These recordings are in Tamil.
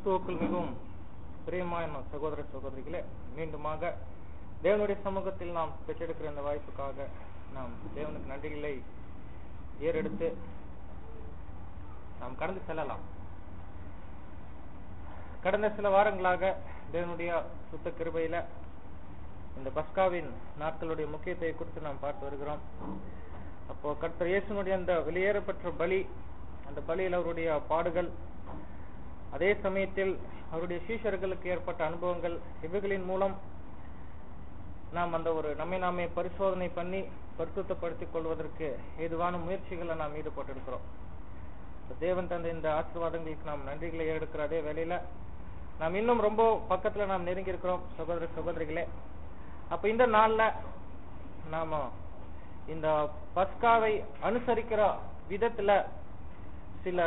கிறிஸ்துவுக்குள் மிகவும் பிரியமான சகோதர சகோதரிகளே மீண்டுமாக தேவனுடைய சமூகத்தில் நாம் பெற்றெடுக்கிற இந்த வாய்ப்புக்காக நாம் தேவனுக்கு நன்றிகளை ஏறெடுத்து நாம் கடந்து செல்லலாம் கடந்த சில வாரங்களாக தேவனுடைய சுத்த கிருபையில இந்த பஸ்காவின் நாட்களுடைய முக்கியத்தை குறித்து நாம் பார்த்து வருகிறோம் அப்போ கர்த்தர் இயேசுனுடைய அந்த வெளியேறப்பெற்ற பலி அந்த பலியில் அவருடைய பாடுகள் அதே சமயத்தில் அவருடைய சீஷர்களுக்கு ஏற்பட்ட அனுபவங்கள் இவைகளின் மூலம் நாம் அந்த ஒரு நம்மை நாமே பரிசோதனை பண்ணி பரிசுத்தப்படுத்திக் கொள்வதற்கு ஏதுவான முயற்சிகளை நாம் ஈடுபட்டிருக்கிறோம் தேவன் தந்த இந்த ஆசீர்வாதங்களுக்கு நாம் நன்றிகளை எடுக்கிற அதே வேளையில நாம் இன்னும் ரொம்ப பக்கத்துல நாம் நெருங்கி இருக்கிறோம் சகோதர சகோதரிகளே அப்ப இந்த நாள்ல நாம இந்த பஸ்காவை அனுசரிக்கிற விதத்துல சில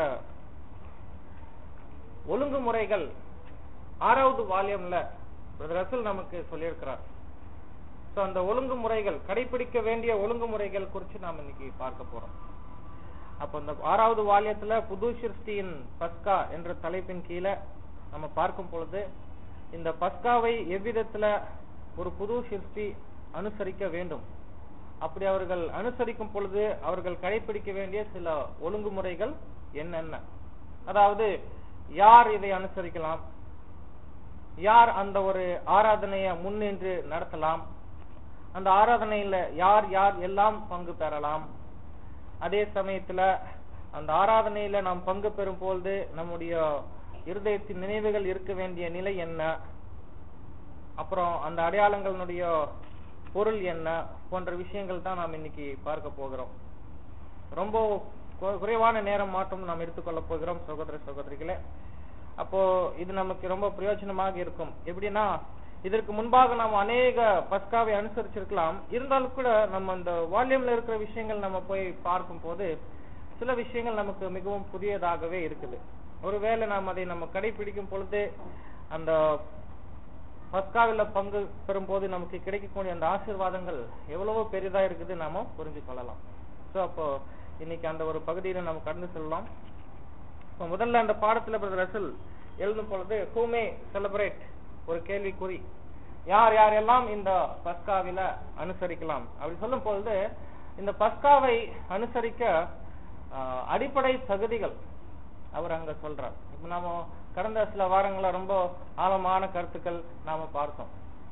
ஒழுங்குமுறைகள் ஆறாவது வால்யம்ல ரசல் நமக்கு சொல்லியிருக்கிறார் சோ அந்த ஒழுங்குமுறைகள் கடைபிடிக்க வேண்டிய ஒழுங்குமுறைகள் குறித்து நாம் இன்னைக்கு பார்க்க போறோம் அப்ப இந்த ஆறாவது வால்யத்துல புது சிருஷ்டியின் பஸ்கா என்ற தலைப்பின் கீழே நம்ம பார்க்கும் பொழுது இந்த பஸ்காவை எவ்விதத்துல ஒரு புது சிருஷ்டி அனுசரிக்க வேண்டும் அப்படி அவர்கள் அனுசரிக்கும் பொழுது அவர்கள் கடைபிடிக்க வேண்டிய சில ஒழுங்குமுறைகள் என்னென்ன அதாவது யார் இதை அனுசரிக்கலாம் யார் அந்த ஒரு ஆராதனைய முன்னின்று நடத்தலாம் அந்த ஆராதனையில யார் யார் எல்லாம் பங்கு பெறலாம் அதே சமயத்துல அந்த ஆராதனையில நாம் பங்கு பெறும் பொழுது நம்முடைய இருதயத்தின் நினைவுகள் இருக்க வேண்டிய நிலை என்ன அப்புறம் அந்த அடையாளங்களுடைய பொருள் என்ன போன்ற விஷயங்கள் தான் நாம் இன்னைக்கு பார்க்க போகிறோம் ரொம்ப குறைவான நேரம் மாற்றம் நாம் எடுத்துக்கொள்ள போகிறோம் சகோதர சகோதரிகளே அப்போ இது நமக்கு ரொம்ப பிரயோஜனமாக இருக்கும் எப்படின்னா இதற்கு முன்பாக நாம் அநேக பஸ்காவை அனுசரிச்சிருக்கலாம் இருந்தாலும் கூட நம்ம அந்த வால்யூம்ல இருக்கிற விஷயங்கள் நம்ம போய் பார்க்கும் போது சில விஷயங்கள் நமக்கு மிகவும் புதியதாகவே இருக்குது ஒருவேளை நாம் அதை நம்ம கடைபிடிக்கும் பொழுது அந்த பஸ்காவில பங்கு பெறும் போது நமக்கு கிடைக்கக்கூடிய அந்த ஆசீர்வாதங்கள் எவ்வளவோ பெரிதா இருக்குது நாம புரிஞ்சு கொள்ளலாம் சோ அப்போ இன்னைக்கு அந்த ஒரு பகுதியில நம்ம கடந்து செல்லலாம் முதல்ல அந்த பாடத்துல பிரதர் ரசல் எழுதும் பொழுது ஹூமே செலிப்ரேட் ஒரு கேள்விக்குறி யார் யாரெல்லாம் இந்த பஸ்காவில அனுசரிக்கலாம் அப்படி சொல்லும் பொழுது இந்த பஸ்காவை அனுசரிக்க அடிப்படை தகுதிகள் அவர் அங்க சொல்றார் இப்ப நாம கடந்த சில வாரங்கள ரொம்ப ஆழமான கருத்துக்கள் நாம பார்த்தோம்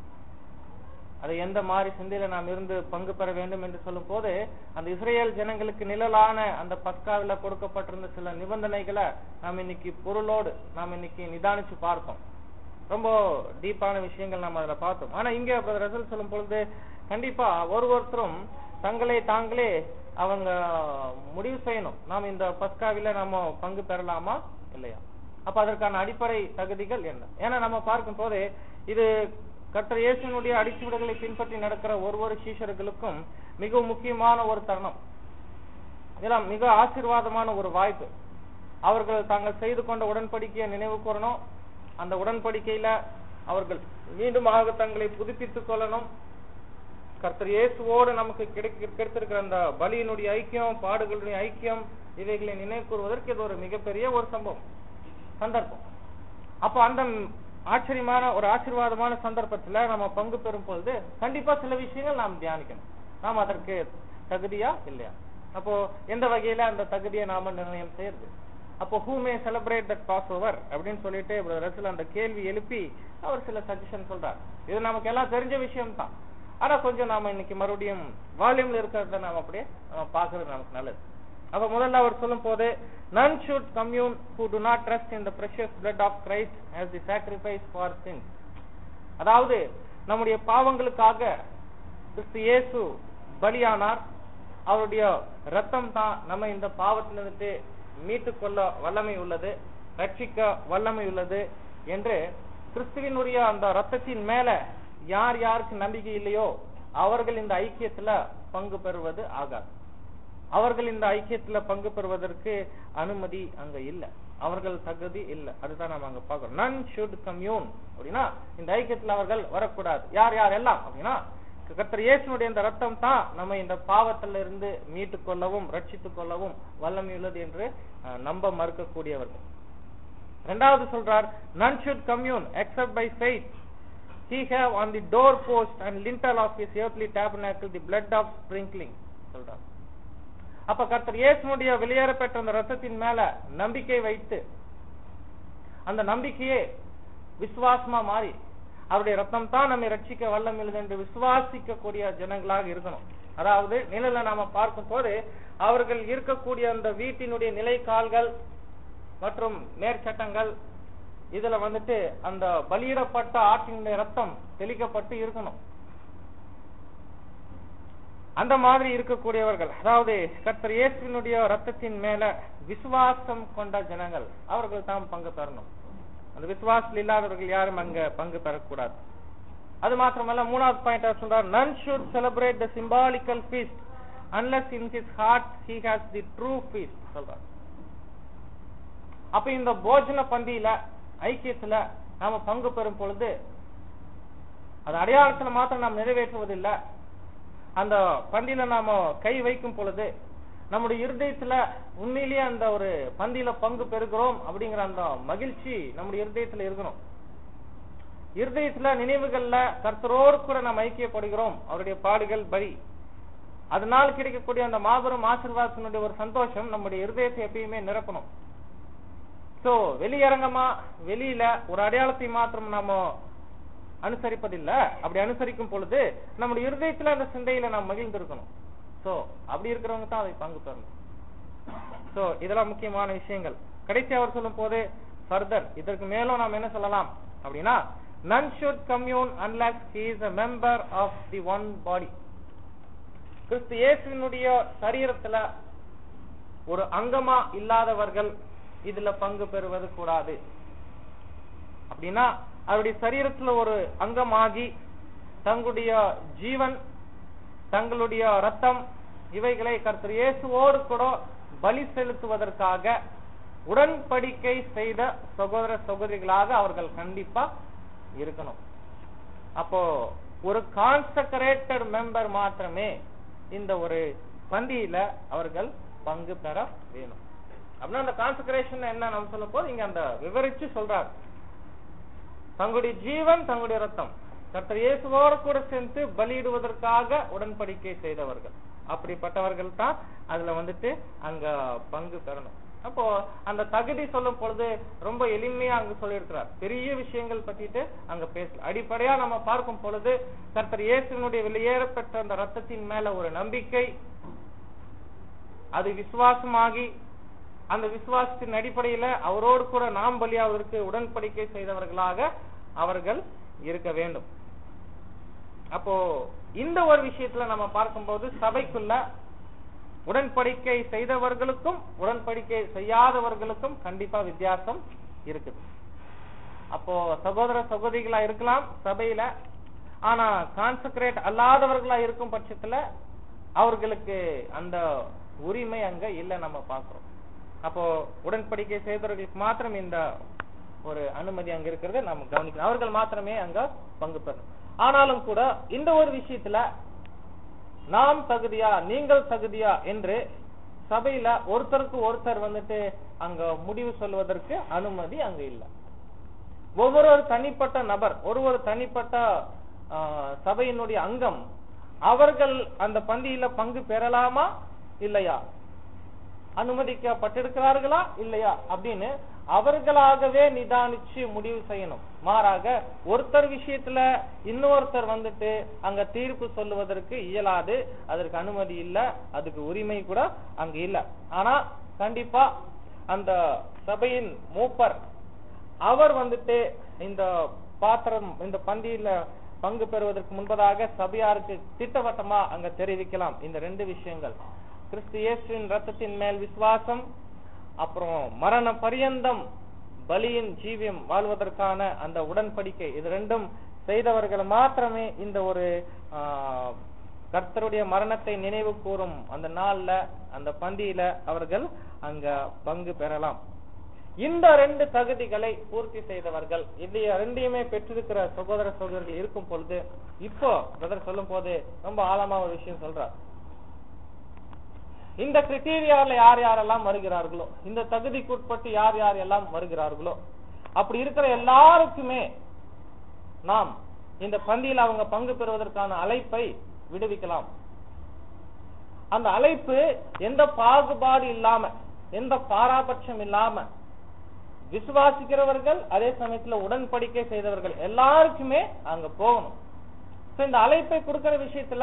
அது எந்த மாதிரி சிந்தையில நாம் இருந்து பங்கு பெற வேண்டும் என்று சொல்லும் போது அந்த இஸ்ரேல் ஜனங்களுக்கு நிழலான அந்த பஸ்காவில கொடுக்கப்பட்டிருந்த சில நிபந்தனைகளை நாம் இன்னைக்கு பொருளோடு நாம் இன்னைக்கு நிதானிச்சு பார்த்தோம் ரொம்ப டீப்பான விஷயங்கள் நம்ம அதுல பார்த்தோம் ஆனா இங்க ரசல் சொல்லும் பொழுது கண்டிப்பா ஒரு ஒருத்தரும் தங்களை தாங்களே அவங்க முடிவு செய்யணும் நாம் இந்த பஸ்காவில நாம பங்கு பெறலாமா இல்லையா அப்ப அதற்கான அடிப்படை தகுதிகள் என்ன ஏன்னா நம்ம பார்க்கும் போது இது கர்த்தர் இயேசுனுடைய அடிச்சுவிடுகளை பின்பற்றி நடக்கிற ஒரு ஒரு சீஷர்களுக்கும் மிகவும் முக்கியமான ஒரு தருணம் இதெல்லாம் மிக ஆசீர்வாதமான ஒரு வாய்ப்பு அவர்கள் தாங்கள் செய்து கொண்ட உடன்படிக்கையை நினைவு கூறணும் அந்த உடன்படிக்கையில அவர்கள் மீண்டுமாக தங்களை புதுப்பித்துக் கொள்ளணும் கர்த்தர் இயேசுவோடு நமக்கு கிடைக்க கிடைத்திருக்கிற அந்த பலியினுடைய ஐக்கியம் பாடுகளுடைய ஐக்கியம் இவைகளை நினைவு கூறுவதற்கு இது ஒரு மிகப்பெரிய ஒரு சம்பவம் சந்தர்ப்பம் அப்போ அந்த ஆச்சரியமான ஒரு ஆசீர்வாதமான சந்தர்ப்பத்துல நம்ம பங்கு பெறும் பொழுது கண்டிப்பா சில விஷயங்கள் நாம் தியானிக்கணும் நாம் அதற்கு தகுதியா இல்லையா அப்போ எந்த வகையில அந்த தகுதியை நாம நிர்ணயம் செய்யறது அப்போ who may celebrate that passover அப்படின்னு சொல்லிட்டு ரசில் அந்த கேள்வி எழுப்பி அவர் சில சஜஷன் சொல்றார் இது நமக்கு எல்லாம் தெரிஞ்ச விஷயம் தான் ஆனா கொஞ்சம் நாம இன்னைக்கு மறுபடியும் வால்யூம்ல இருக்கிறத நாம அப்படியே நம்ம பாக்குறது நமக்கு நல்லது அப்ப முதல்ல அவர் சொல்லும் போது none should commune who do not trust in the precious blood of Christ as the sacrifice for sins அதாவது நம்முடைய பாவங்களுக்காக கிறிஸ்து இயேசு பலியானார் அவருடைய ரத்தம் தான் நம்ம இந்த பாவத்திலிருந்து மீட்டு கொள்ள வல்லமை உள்ளது ரட்சிக்க வல்லமை உள்ளது என்று கிறிஸ்துவினுடைய அந்த ரத்தத்தின் மேல யார் யாருக்கு நம்பிக்கை இல்லையோ அவர்கள் இந்த ஐக்கியத்துல பங்கு பெறுவது ஆகாது அவர்கள் இந்த ஐக்கியத்துல பங்கு பெறுவதற்கு அனுமதி அங்க இல்ல அவர்கள் தகுதி இல்ல அதுதான் நம்ம அங்க பாக்குறோம் நன் ஷுட் கம்யூன் அப்படின்னா இந்த ஐக்கியத்துல அவர்கள் வரக்கூடாது யார் யார் எல்லாம் அப்படின்னா கர்த்தர் இயேசுனுடைய இந்த ரத்தம் தான் நம்ம இந்த பாவத்தில இருந்து மீட்டு கொள்ளவும் ரட்சித்துக் கொள்ளவும் வல்லமையுள்ளது என்று அஹ், நம்ப மறுக்கக்கூடியவர்கள் ரெண்டாவது சொல்றார் none should commune except by faith he have on the door post and lintel of his earthly tabernacle the blood of sprinkling சொல்றார் அப்ப கர்த்தர் இயேசுனுடைய வெளியேறப்பெற்ற அந்த ரத்தத்தின் மேல நம்பிக்கை வைத்து அந்த நம்பிக்கையே விசுவாசமா மாறி அவருடைய ரத்தம் தான் நம்மை ரட்சிக்க வல்லம் என்று விசுவாசிக்க கூடிய ஜனங்களாக இருக்கணும் அதாவது நிழல நாம பார்க்கும் போது அவர்கள் இருக்கக்கூடிய அந்த வீட்டினுடைய நிலைக்கால்கள் மற்றும் மேற்சட்டங்கள் இதுல வந்துட்டு அந்த பலியிடப்பட்ட ஆற்றினுடைய ரத்தம் தெளிக்கப்பட்டு இருக்கணும் அந்த மாதிரி இருக்கக்கூடியவர்கள் அதாவது கர்த்தர் இயேசுவினுடைய ரத்தத்தின் மேல விசுவாசம் கொண்ட ஜனங்கள் அவர்கள் தான் பங்கு பெறணும் அந்த விசுவாசத்தில் இல்லாதவர்கள் யாரும் அங்க பங்கு பெறக்கூடாது அது மாத்திரமல்ல மூணாவது பாயிண்ட் சொல்றார் none should celebrate the symbolical feast unless in his heart he has the true feast சொல்றார் அப்ப இந்த போஜன பந்தியில ஐக்கியத்துல நாம பங்கு பெறும் பொழுது அது அடையாளத்துல மாத்திரம் நாம் நிறைவேற்றுவதில்லை அந்த பந்தியில நாம கை வைக்கும் பொழுது நம்முடைய இருதயத்துல உண்மையிலேயே அந்த ஒரு பந்தியில பங்கு பெறுகிறோம் அப்படிங்கிற அந்த மகிழ்ச்சி நம்முடைய இருதயத்துல இருக்கணும் இருதயத்துல நினைவுகள்ல கர்த்தரோடு கூட நாம் ஐக்கியப்படுகிறோம் அவருடைய பாடுகள் பலி அதனால் கிடைக்கக்கூடிய அந்த மாபெரும் ஆசீர்வாதத்தினுடைய ஒரு சந்தோஷம் நம்முடைய இருதயத்தை எப்பயுமே நிரப்பணும் சோ வெளியரங்கமா வெளியில ஒரு அடையாளத்தை மாத்திரம் நாம அனுசரிப்பதில்ல அப்படி அனுசரிக்கும் பொழுது நம்முடைய இருதயத்துல அந்த சிந்தையில நாம் மகிழ்ந்திருக்கணும் சோ அப்படி இருக்கிறவங்க தான் அதை பங்கு பெறணும் சோ இதெல்லாம் முக்கியமான விஷயங்கள் கடைசி அவர் சொல்லும் போது ஃபர்தர் இதற்கு மேலும் நாம் என்ன சொல்லலாம் அப்படின்னா none should commune unless he is a member of the one body கிறிஸ்து இயேசுவினுடைய சரீரத்துல ஒரு அங்கமா இல்லாதவர்கள் இதுல பங்கு பெறுவது கூடாது அப்படின்னா அவருடைய சரீரத்துல ஒரு அங்கமாகி தங்களுடைய ஜீவன் தங்களுடைய ரத்தம் இவைகளை கர்த்தர் இயேசுவோடு கூட பலி செலுத்துவதற்காக உடன்படிக்கை செய்த சகோதர சகோதரிகளாக அவர்கள் கண்டிப்பா இருக்கணும் அப்போ ஒரு கான்சக்ரேட்டட் மெம்பர் மாத்திரமே இந்த ஒரு பந்தியில அவர்கள் பங்கு பெற வேணும் அப்படின்னா அந்த கான்சக்ரேஷன் என்ன நம்ம சொல்ல போது இங்க அந்த விவரிச்சு சொல்றாரு தங்களுடைய ஜீவன் தங்களுடைய ரத்தம் கர்த்தர் இயேசுவோடு கூட சேர்ந்து பலியிடுவதற்காக உடன்படிக்கை செய்தவர்கள் அப்படிப்பட்டவர்கள் தான் அதுல வந்துட்டு அங்க பங்கு பெறணும் அப்போ அந்த தகுதி சொல்லும் பொழுது ரொம்ப எளிமையா அங்க சொல்லியிருக்கிறார் பெரிய விஷயங்கள் பத்திட்டு அங்க பேசல அடிப்படையா நம்ம பார்க்கும் பொழுது கர்த்தர் இயேசுனுடைய வெளியேறப்பெற்ற அந்த ரத்தத்தின் மேல ஒரு நம்பிக்கை அது விசுவாசமாகி அந்த விசுவாசத்தின் அடிப்படையில அவரோடு கூட நாம் பலியாவதற்கு உடன்படிக்கை செய்தவர்களாக அவர்கள் இருக்க வேண்டும் அப்போ இந்த ஒரு விஷயத்துல நம்ம பார்க்கும்போது சபைக்குள்ள உடன்படிக்கை செய்தவர்களுக்கும் உடன்படிக்கை செய்யாதவர்களுக்கும் கண்டிப்பா வித்தியாசம் இருக்குது அப்போ சகோதர சகோதரிகளா இருக்கலாம் சபையில ஆனா கான்சக்ரேட் அல்லாதவர்களா இருக்கும் பட்சத்துல அவர்களுக்கு அந்த உரிமை அங்க இல்ல நம்ம பாக்குறோம் அப்போ உடன்படிக்கை செய்தவர்களுக்கு மாத்திரம் இந்த ஒரு அனுமதி அங்க இருக்கிறத நம்ம கவனிக்கணும் அவர்கள் மாத்திரமே அங்க பங்கு பெறணும் ஆனாலும் கூட இந்த ஒரு விஷயத்துல நாம் தகுதியா நீங்கள் தகுதியா என்று சபையில ஒருத்தருக்கு ஒருத்தர் வந்துட்டு அங்க முடிவு சொல்வதற்கு அனுமதி அங்க இல்ல ஒவ்வொரு தனிப்பட்ட நபர் ஒரு ஒரு தனிப்பட்ட சபையினுடைய அங்கம் அவர்கள் அந்த பந்தியில பங்கு பெறலாமா இல்லையா அனுமதிக்கப்பட்டிருக்கிறார்களா இல்லையா அப்படின்னு அவர்களாகவே நிதானிச்சு முடிவு செய்யணும் மாறாக ஒருத்தர் விஷயத்துல இன்னொருத்தர் வந்துட்டு அங்க தீர்ப்பு சொல்லுவதற்கு இயலாது அதற்கு அனுமதி இல்ல அதுக்கு உரிமை கூட அங்க இல்ல ஆனா கண்டிப்பா அந்த சபையின் மூப்பர் அவர் வந்துட்டு இந்த பாத்திரம் இந்த பந்தியில பங்கு பெறுவதற்கு முன்பதாக சபையாருக்கு திட்டவட்டமா அங்க தெரிவிக்கலாம் இந்த ரெண்டு விஷயங்கள் கிறிஸ்து இயேசுவின் ரத்தத்தின் மேல் விசுவாசம் அப்புறம் மரண பரியந்தம் பலியின் ஜீவியம் வாழ்வதற்கான அந்த உடன்படிக்கை இது ரெண்டும் செய்தவர்கள் மாத்திரமே இந்த ஒரு கர்த்தருடைய மரணத்தை நினைவு கூறும் அந்த நாள்ல அந்த பந்தியில அவர்கள் அங்க பங்கு பெறலாம் இந்த ரெண்டு தகுதிகளை பூர்த்தி செய்தவர்கள் இது ரெண்டையுமே பெற்றிருக்கிற சகோதர சகோதரர்கள் இருக்கும் பொழுது இப்போ பிரதர் சொல்லும் போது ரொம்ப ஆழமா ஒரு விஷயம் சொல்றார் இந்த கிரிட்டீரியாவில் யார் யாரெல்லாம் வருகிறார்களோ இந்த தகுதிக்குட்பட்டு யார் யார் எல்லாம் வருகிறார்களோ அப்படி இருக்கிற எல்லாருக்குமே நாம் இந்த பந்தியில் அவங்க பங்கு பெறுவதற்கான அழைப்பை விடுவிக்கலாம் அந்த அழைப்பு எந்த பாகுபாடு இல்லாம எந்த பாராபட்சம் இல்லாம விசுவாசிக்கிறவர்கள் அதே சமயத்துல உடன்படிக்கை செய்தவர்கள் எல்லாருக்குமே அங்க போகணும் So, இந்த அழைப்பை கொடுக்கிற விஷயத்துல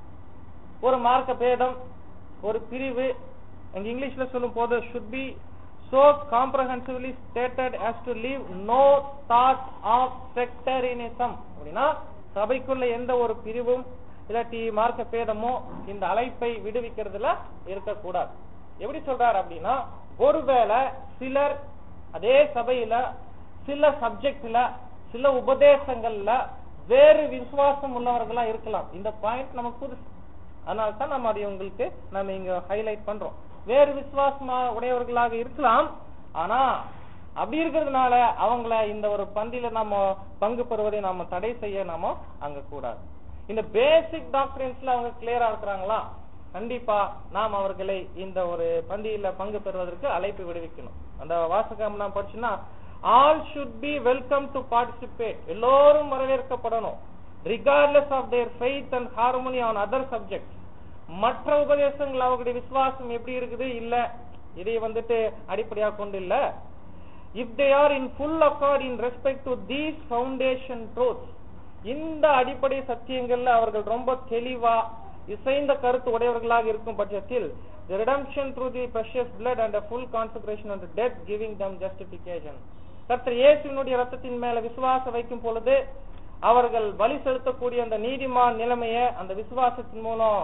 ஒரு மார்க்க பேதம் ஒரு பிரிவு அங்க இங்கிலீஷ்ல சொல்லும் போது should be so comprehensively stated as to leave no thought of sectarianism அப்படின்னா சபைக்குள்ள எந்த ஒரு பிரிவும் இல்லாட்டி மார்க்க பேதமோ இந்த அழைப்பை விடுவிக்கிறதுல இருக்கக்கூடாது எப்படி சொல்றாரு அப்படின்னா ஒருவேளை சிலர் அதே சபையில சில சப்ஜெக்ட்ல சில உபதேசங்கள்ல வேறு விசுவாசம் உள்ளவர்களா இருக்கலாம் இந்த பாயிண்ட் நமக்கு புதுசு அதனால தான் நம்ம அதை உங்களுக்கு நம்ம இங்க ஹைலைட் பண்றோம் வேறு விசுவாசமா உடையவர்களாக இருக்கலாம் ஆனா அப்படி இருக்கிறதுனால அவங்கள இந்த ஒரு பந்தியில நம்ம பங்கு பெறுவதை நாம தடை செய்ய நாம அங்க கூடாது இந்த பேசிக் டாக்டரின்ஸ்ல அவங்க கிளியரா இருக்கிறாங்களா கண்டிப்பா நாம் அவர்களை இந்த ஒரு பந்தியில பங்கு பெறுவதற்கு அழைப்பு விடுவிக்கணும் அந்த வாசகம் நாம் படிச்சுன்னா all should be welcome to participate எல்லோரும் வரவேற்கப்படணும் regardless of their faith and harmony on other subject மற்ற உபதேசங்கள் அவர்களுடைய விசுவாசம் எப்படி இருக்குது இல்ல இதை வந்துட்டு அடிப்படையா கொண்டு இல்ல if they are in full accord in respect to these foundation truth இந்த அடிப்படை சத்தியங்கள்ல அவர்கள் ரொம்ப தெளிவா இசைந்த கருத்து உடையவர்களாக இருக்கும் பட்சத்தில் the redemption through the precious blood and a full consecration and death giving them justification கர்த்தர் இயேசுவினுடைய ரத்தத்தின் மேல விசுவாசம் வைக்கும் பொழுது அவர்கள் பலி செலுத்தக்கூடிய அந்த நீதிமான் நிலைமைய அந்த விசுவாசத்தின் மூலம்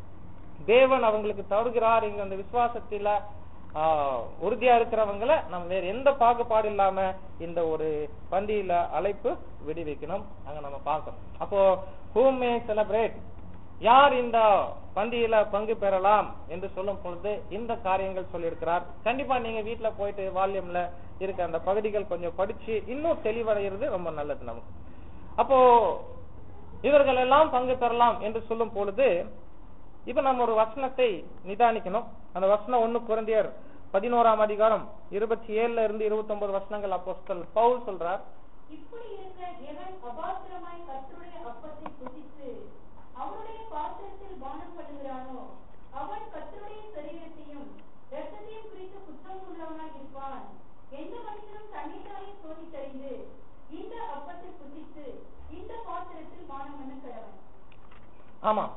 தேவன் அவங்களுக்கு தருகிறார் இங்க அந்த விசுவாசத்தில ஆஹ், உறுதியா இருக்கிறவங்கள நம்ம வேற எந்த பாகுபாடு இல்லாம இந்த ஒரு பந்தியில அழைப்பு விடுவிக்கணும் அங்க நம்ம பார்க்கணும் அப்போ ஹூம் மே செலிப்ரேட் யார் இந்த பந்தியில பங்கு பெறலாம் என்று சொல்லும் பொழுது இந்த காரியங்கள் சொல்லியிருக்கிறார் கண்டிப்பா நீங்க வீட்ல போயிட்டு வால்யூம்ல இருக்க அந்த பகுதிகள் கொஞ்சம் படிச்சு இன்னும் தெளிவடைகிறது ரொம்ப நல்லது நமக்கு அப்போ இவர்கள் எல்லாம் பங்கு பெறலாம் என்று சொல்லும் பொழுது இப்ப நம்ம ஒரு வசனத்தை நிதானிக்கணும் அந்த வசனம் ஒண்ணு குழந்தையர் பதினோராம் அதிகாரம் இருபத்தி ஏழுல இருந்து இருபத்தி ஒன்பது வசனங்கள் அப்போஸ்தல் பவுல் சொல்றார் இப்படி இருக்க எவன் அபாத்திரமாய் கர்த்தருடைய அப்பத்தை புசித்து அவருடைய பாத்திரத்தில் பானம் பண்ணுகிறானோ அவன் கர்த்தருடைய சரீரத்தையும் இரத்தத்தையும் குறித்து குற்றம் உள்ளவனாய் இருப்பான் எந்த மனுஷனும் தன்னைத்தானே சோதித்தறிந்து இந்த அப்பத்தை புசித்து இந்த பாத்திரத்தில் பானம் பண்ண கடவன் ஆமா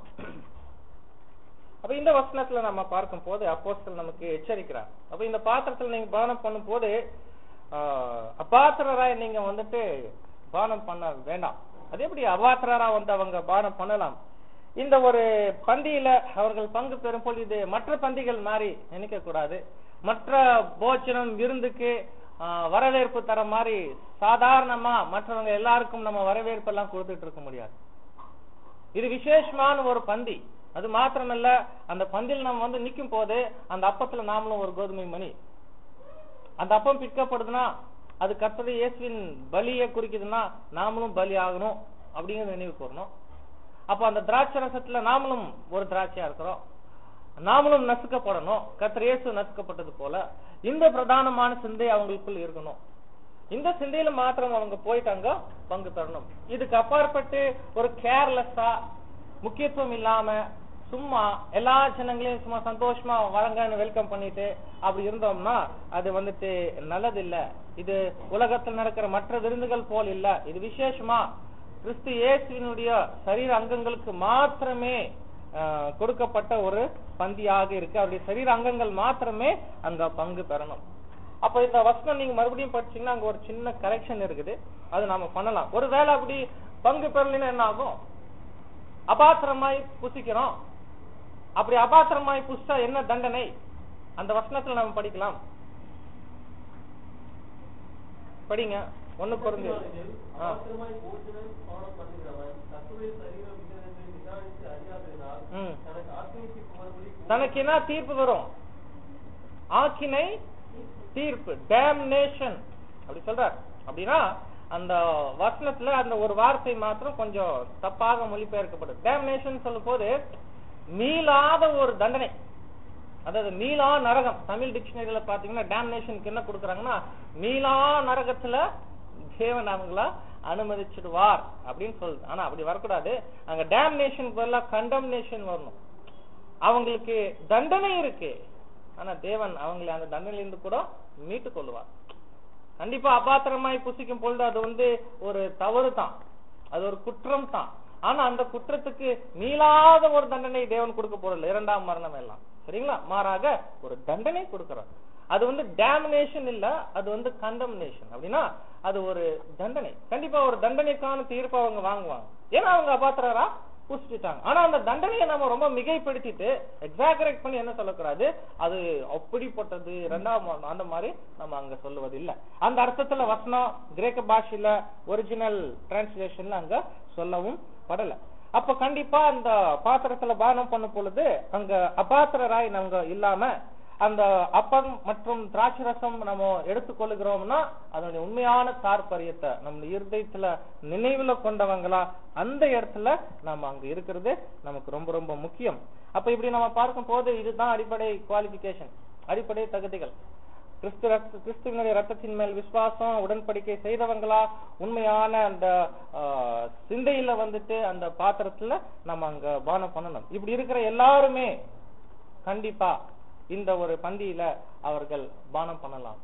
அப்ப இந்த வசனத்துல நம்ம பார்க்கும் போது அப்போஸ்தல் நமக்கு எச்சரிக்கிறார் அப்ப இந்த பாத்திரத்துல நீங்க பானம் பண்ணும் போது அபாத்திரராய் நீங்க வந்துட்டு பானம் பண்ண வேண்டாம் அது எப்படி அபாத்திரரா வந்து அவங்க பானம் பண்ணலாம் இந்த ஒரு பந்தியில அவர்கள் பங்கு பெறும் பொழுது இது மற்ற பந்திகள் மாதிரி நினைக்க கூடாது மற்ற போஜனம் விருந்துக்கு ஆஹ், வரவேற்பு தர மாதிரி சாதாரணமா மற்றவங்க எல்லாருக்கும் நம்ம வரவேற்பு எல்லாம் கொடுத்துட்டு இருக்க முடியாது இது விசேஷமான ஒரு பந்தி அது மாத்திரமல்ல அந்த பந்தில் நம்ம வந்து நிக்கும் போது அந்த அப்பத்துல நாமளும் ஒரு கோதுமை மணி அந்த அப்பம் பிற்கப்படுதுன்னா அது கர்த்தருடைய இயேசுவின் பலியை குறிக்குதுன்னா நாமளும் பலி ஆகணும் அப்படிங்கறத நினைவு கூறணும் அப்ப அந்த திராட்சை ரசத்துல நாமளும் ஒரு திராட்சையா இருக்கிறோம் நாமளும் நசுக்கப்படணும் கர்த்தர் இயேசு நசுக்கப்பட்டது போல இந்த பிரதானமான சிந்தை அவங்களுக்குள் இருக்கணும் இந்த சிந்தையில மாத்திரம் அவங்க போயிட்டாங்க பங்கு பெறணும் இதுக்கு அப்பாற்பட்டு ஒரு கேர்லெஸ்ஸா முக்கியத்துவம் இல்லாம சும்மா எல்லா ஜனங்களையும் சும்மா சந்தோஷமா வரங்கன்னு வெல்கம் பண்ணிட்டு அப்படி இருந்தோம்னா அது வந்துட்டு நல்லது இல்ல இது உலகத்தில் நடக்கிற மற்ற விருந்துகள் போல் இல்ல இது விசேஷமா கிறிஸ்து இயேசுவினுடைய சரீர அங்கங்களுக்கு மாத்திரமே ஆஹ், கொடுக்கப்பட்ட ஒரு பந்தியாக இருக்கு அவருடைய சரீர அங்கங்கள் மாத்திரமே அங்க பங்கு பெறணும் அப்ப இந்த வசனம் நீங்க மறுபடியும் படிச்சீங்கன்னா அங்க ஒரு சின்ன கரெக்ஷன் இருக்குது அது நாம பண்ணலாம் ஒருவேளை அப்படி பங்கு பெறலைன்னா என்ன ஆகும் அபாத்திரமாய் புசிக்கிறோம் அப்படி அபாத்திரமாய் புசிச்சா என்ன தண்டனை அந்த வசனத்துல நம்ம படிக்கலாம் படிங்க ஒண்ணு குறைஞ்சு ஆ. அவசரமாய் போஜனம் பானம் பண்ணுகிறவன் கர்த்தருடைய சரீரம் இன்னதென்று நிதானித்து அறியாததினால் ம். தனக்கு ஆக்கினைக்கு போகும்படி தனக்கு என்ன தீர்ப்பு வரும் ஆக்கினை தீர்ப்பு டேம்னேஷன் அப்படி சொல்றார் அப்படின்னா அந்த வசனத்துல அந்த ஒரு வார்த்தை மாத்திரம் கொஞ்சம் தப்பாக மொழிபெயர்க்கப்படுது டேம்னேஷன் சொல்லும் போது மீளாத ஒரு தண்டனை அதாவது மீளா நரகம் தமிழ் டிக்ஷனரியில பாத்தீங்கன்னா டேம்னேஷனுக்கு என்ன கொடுக்குறாங்கன்னா மீளா நரகத்துல தேவன் அவங்கள அனுமதிச்சிடுவார் அப்படின்னு சொல்லுது ஆனா அப்படி வரக்கூடாது அங்க டேம்னேஷனுக்கு பதிலா கண்டம்னேஷன் வரணும் அவங்களுக்கு தண்டனை இருக்கு ஆனா தேவன் அவங்களை அந்த தண்டனையிலிருந்து கூட மீட்டு கொள்ளுவார் கண்டிப்பா அபாத்திரமாய் புசிக்கும் பொழுது அது வந்து ஒரு தவறு தான் அது ஒரு குற்றம் தான் ஆனா அந்த குற்றத்துக்கு மீளாத ஒரு தண்டனை தேவன் கொடுக்க போறதில்ல இரண்டாம் மரணம் எல்லாம் சரிங்களா மாறாக ஒரு தண்டனை கொடுக்கிறார் அது வந்து டேமினேஷன் இல்ல அது வந்து கண்டம்னேஷன் அப்படின்னா அது ஒரு தண்டனை கண்டிப்பா ஒரு தண்டனைக்கான தீர்ப்பு அவங்க வாங்குவாங்க ஏன்னா அவங்க அபாத்திரரா புசிச்சுட்டாங்க ஆனா அந்த தண்டனையை நம்ம ரொம்ப மிகைப்படுத்திட்டு எக்ஸாகரேட் பண்ணி என்ன சொல்லக்கூடாது அது அப்படிப்பட்டது இரண்டாம் மரணம் அந்த மாதிரி நம்ம அங்க சொல்லுவது இல்ல அந்த அர்த்தத்துல வசனம் கிரேக்க பாஷையில ஒரிஜினல் டிரான்ஸ்லேஷன்ல அங்க சொல்லவும் படல அப்ப கண்டிப்பா அந்த பாத்திரத்துல பானம் பண்ணும் பொழுது அங்க அபாத்திரராய் நாங்க இல்லாம அந்த அப்பம் மற்றும் திராட்சை ரசம் நம்ம எடுத்துக்கொள்ளுகிறோம்னா அதனுடைய உண்மையான தாற்பயத்தை நம்ம இருதயத்துல நினைவுல கொண்டவங்களா அந்த இடத்துல நம்ம அங்க இருக்கிறது நமக்கு ரொம்ப ரொம்ப முக்கியம் அப்ப இப்படி நம்ம பார்க்கும் போது இதுதான் அடிப்படை குவாலிபிகேஷன் அடிப்படை தகுதிகள் கிறிஸ்து ரத்த கிறிஸ்துவனுடைய ரத்தத்தின் மேல் விசுவாசம் உடன்படிக்கை செய்தவங்களா உண்மையான அந்த ஆ, சிந்தையில வந்துட்டு அந்த பாத்திரத்துல நம்ம அங்க பானம் பண்ணணும் இப்படி இருக்கிற எல்லாருமே கண்டிப்பா இந்த ஒரு பந்தியில அவர்கள் பானம் பண்ணலாம்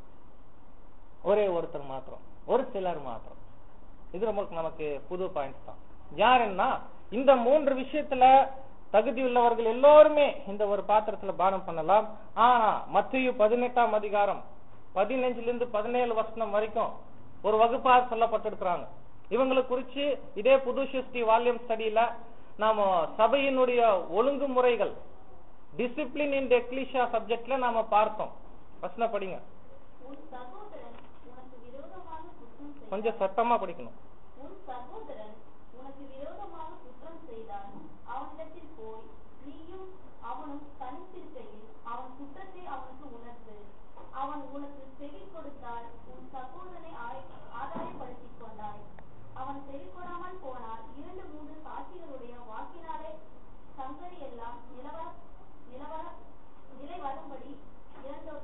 ஒரே ஒருத்தர் மாத்திரம் ஒரு சிலர் மாத்திரம் இது ரொம்ப நமக்கு புது பாயிண்ட் தான் யாருன்னா இந்த மூன்று விஷயத்துல தகுதி உள்ளவர்கள் எல்லோருமே இந்த ஒரு பாத்திரத்துல பானம் பண்ணலாம் ஆனா மத்திய பதினெட்டாம் அதிகாரம் பதினஞ்சுல இருந்து பதினேழு வருஷம் வரைக்கும் ஒரு வகுப்பா சொல்லப்பட்டிருக்கிறாங்க இவங்களை குறிச்சு இதே புது சிருஷ்டி வால்யூம் ஸ்டடியில நாம சபையினுடைய ஒழுங்குமுறைகள் டிசிப்ளின் இன் எக்லிஷா சப்ஜெக்ட்ல நாம பார்த்தோம் வசனம் படிங்க உன் சகோதரன் உனக்கு விரோதமாக குற்றம் செய்தால் கொஞ்சம் சத்தமா படிக்கணும் உன் சகோதரன் உனக்கு விரோதமாக குற்றம் செய்தால் அவனிடத்தில் போய் நீயும் அவனும் தனித்திருக்கையில் அவன் குற்றத்தை அவனுக்கு உணர்த்து அவன் உனக்கு செவி கொடுத்தால் உன் சகோதரனை ஆய்- ஆதாயப்படுத்திக் கொண்டாய் அவன் செவி கொடாமல் போனால் இரண்டு மூன்று சாட்சிகளுடைய வாக்கினாலே சங்கதி எல்லாம் நிலவர நிலவர நிலை வரும்படி இரண்டோ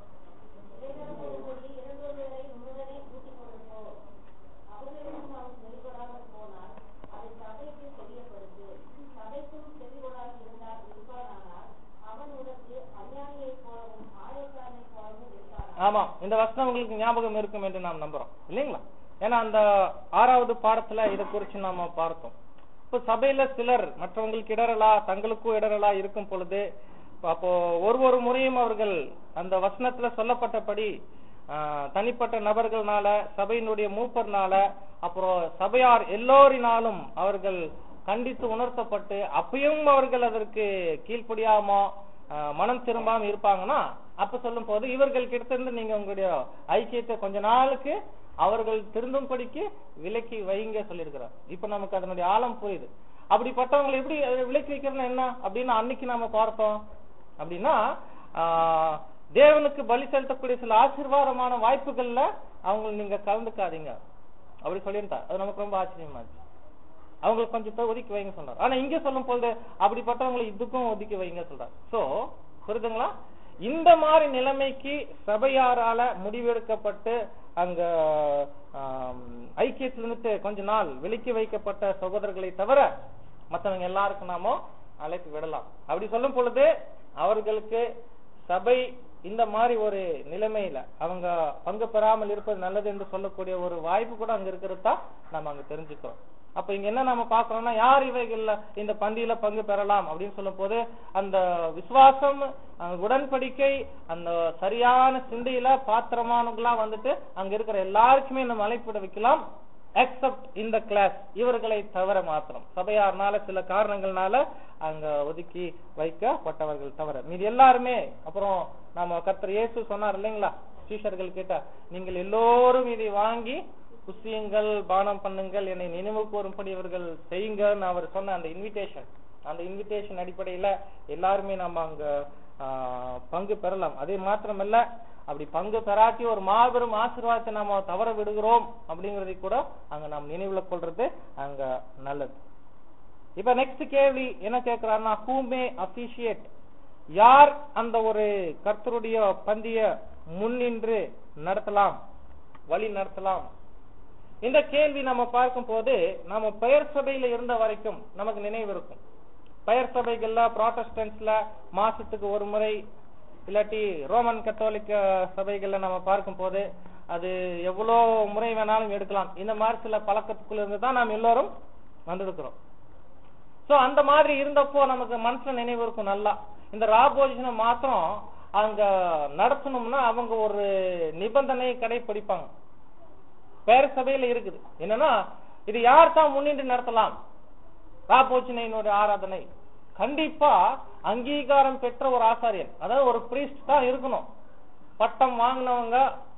இளைஞர்களுடைய இரண்டோரை முருகனை கூட்டிக் கொண்டு போ அவர்களிடம் அவன் செவிகொடாமல் போனால் அதை சபைக்கு தெரியப்படுத்து சபைக்கும் செவிகொடாமல் இருந்தால் இருப்பானானால் அவன் உனக்கு அஞ்ஞானியைப் போலவும் ஆயக்காரனைப் போலவும் இருப்பானான் ஆமா இந்த வசனம் உங்களுக்கு ஞாபகம் இருக்கும் என்று நாம் நம்புறோம் இல்லைங்களா ஏன்னா அந்த ஆறாவது பாடத்துல இதை குறிச்சு நாம பார்த்தோம் இப்ப சபையில சிலர் மற்றவங்களுக்கு இடரலா தங்களுக்கும் இடரலா இருக்கும் பொழுது அப்போ ஒரு ஒரு முறையும் அவர்கள் அந்த வசனத்துல சொல்லப்பட்டபடி ஆஹ், தனிப்பட்ட நபர்கள்னால சபையினுடைய மூப்பர்னால அப்புறம் சபையார் எல்லோரினாலும் அவர்கள் கண்டித்து உணர்த்தப்பட்டு அப்பயும் அவர்கள் அதற்கு கீழ்ப்படியாம ஆஹ், மனம் திரும்பாம இருப்பாங்கன்னா அப்ப சொல்லும் போது இவர்கள் கிட்ட இருந்து நீங்க உங்களுடைய ஐக்கியத்தை கொஞ்ச நாளுக்கு அவர்கள் திருந்தும்படிக்கு விலக்கி வைங்க சொல்லியிருக்கிறார் இப்ப நமக்கு அதனுடைய ஆழம் புரியுது அப்படிப்பட்டவங்களை எப்படி அதை விலக்கி வைக்கிறதுனா என்ன அப்படின்னு அன்னைக்கு நாம பார்த்தோம் அப்படின்னா ஆஹ், தேவனுக்கு பலி செலுத்தக்கூடிய சில ஆசீர்வாதமான வாய்ப்புகள்ல அவங்க நீங்க கலந்துக்காதீங்க அப்படி சொல்லியிருந்தார் அது நமக்கு ரொம்ப ஆச்சரியமாச்சு அவங்களுக்கு கொஞ்சம் பேர் ஒதுக்கி வைங்க சொல்றாரு ஆனா இங்க சொல்லும் போது அப்படிப்பட்டவங்களை இதுக்கும் ஒதுக்கி வைங்க சொல்றாரு சோ புரியுதுங்களா இந்த மாதிரி நிலைமைக்கு சபையாரால முடிவெடுக்கப்பட்டு அங்க ஆம், ஐக்கியத்திலிருந்து கொஞ்ச நாள் விலக்கி வைக்கப்பட்ட சகோதரர்களை தவிர மத்தவங்க எல்லாருக்கும் நாமோ அழைப்பு விடலாம் அப்படி சொல்லும் பொழுது அவர்களுக்கு சபை இந்த மாதிரி ஒரு நிலைமையில அவங்க பங்கு பெறாமல் இருப்பது நல்லது என்று சொல்லக்கூடிய ஒரு வாய்ப்பு கூட அங்க இருக்கிறது தான் நம்ம அங்க தெரிஞ்சுக்கிறோம் அப்ப இங்க என்ன நம்ம பாக்குறோம்னா யார் இவைகள்ல இந்த பந்தியில பங்கு பெறலாம் அப்படின்னு சொல்லும் போது அந்த விசுவாசம் அந்த உடன்படிக்கை அந்த சரியான சிந்தையில பாத்திரமானவங்களா வந்துட்டு அங்க இருக்கிற எல்லாருக்குமே நம்ம அழைப்பிட வைக்கலாம் எக்ஸப்ட் இந்த கிளாஸ் இவர்களை தவிர மாத்திரம் சபையார்னால சில காரணங்கள்னால அங்க ஒதுக்கி வைக்கப்பட்டவர்கள் தவிர மீதி எல்லாருமே அப்புறம் நம்ம கர்த்தர் இயேசு சொன்னார் இல்லைங்களா சீஷர்கள் கிட்ட நீங்கள் எல்லோரும் இதை வாங்கி புசியுங்கள் பானம் பண்ணுங்கள் என்னை நினைவு கூறும்படி இவர்கள் செய்யுங்கன்னு அவர் சொன்ன அந்த இன்விடேஷன் அந்த இன்விடேஷன் அடிப்படையில எல்லாருமே நம்ம அங்க ஆ, பங்கு பெறலாம் அதே மாத்திரமல்ல அப்படி பங்கு பெறாட்டி ஒரு மாபெரும் ஆசீர்வாதத்தை நாம தவற விடுகிறோம் அப்படிங்கறதை கூட அங்க நாம் நினைவுல கொள்றது அங்க நல்லது இப்ப நெக்ஸ்ட் கேள்வி என்ன கேக்குறாருன்னா ஹூ மே அபிஷியேட் யார் அந்த ஒரு கர்த்தருடைய பந்திய முன்னின்று நடத்தலாம் வழி நடத்தலாம் இந்த கேள்வி நம்ம பார்க்கும் போது நம்ம பெயர் சபையில இருந்த வரைக்கும் நமக்கு நினைவு இருக்கும் பெயர் சபைகள்ல ப்ராட்டஸ்டன்ட்ஸ்ல மாசத்துக்கு ஒரு முறை இல்லாட்டி ரோமன் கத்தோலிக்க சபைகள்ல நம்ம பார்க்கும் போது அது எவ்வளோ முறை வேணாலும் எடுக்கலாம் இந்த மாதிரி சில பழக்கத்துக்குள்ள இருந்து தான் நாம் எல்லோரும் வந்திருக்கிறோம் சோ அந்த மாதிரி இருந்தப்போ நமக்கு மனசுல நினைவு இருக்கும் நல்லா இந்த ராபோஜனம் மாத்திரம் அங்க நடத்தணும்னா அவங்க ஒரு நிபந்தனை கடைபிடிப்பாங்க பேர சபையில இருக்குது என்னன்னா இது யார் தான் முன்னின்று நடத்தலாம் ராபோஜனையினுடைய ஆராதனை கண்டிப்பா அங்கீகாரம் பெற்ற ஒரு ஆசாரியன் அதாவது ஒரு பிரீஸ்ட் தான் இருக்கணும் பட்டம் வாங்கினவங்க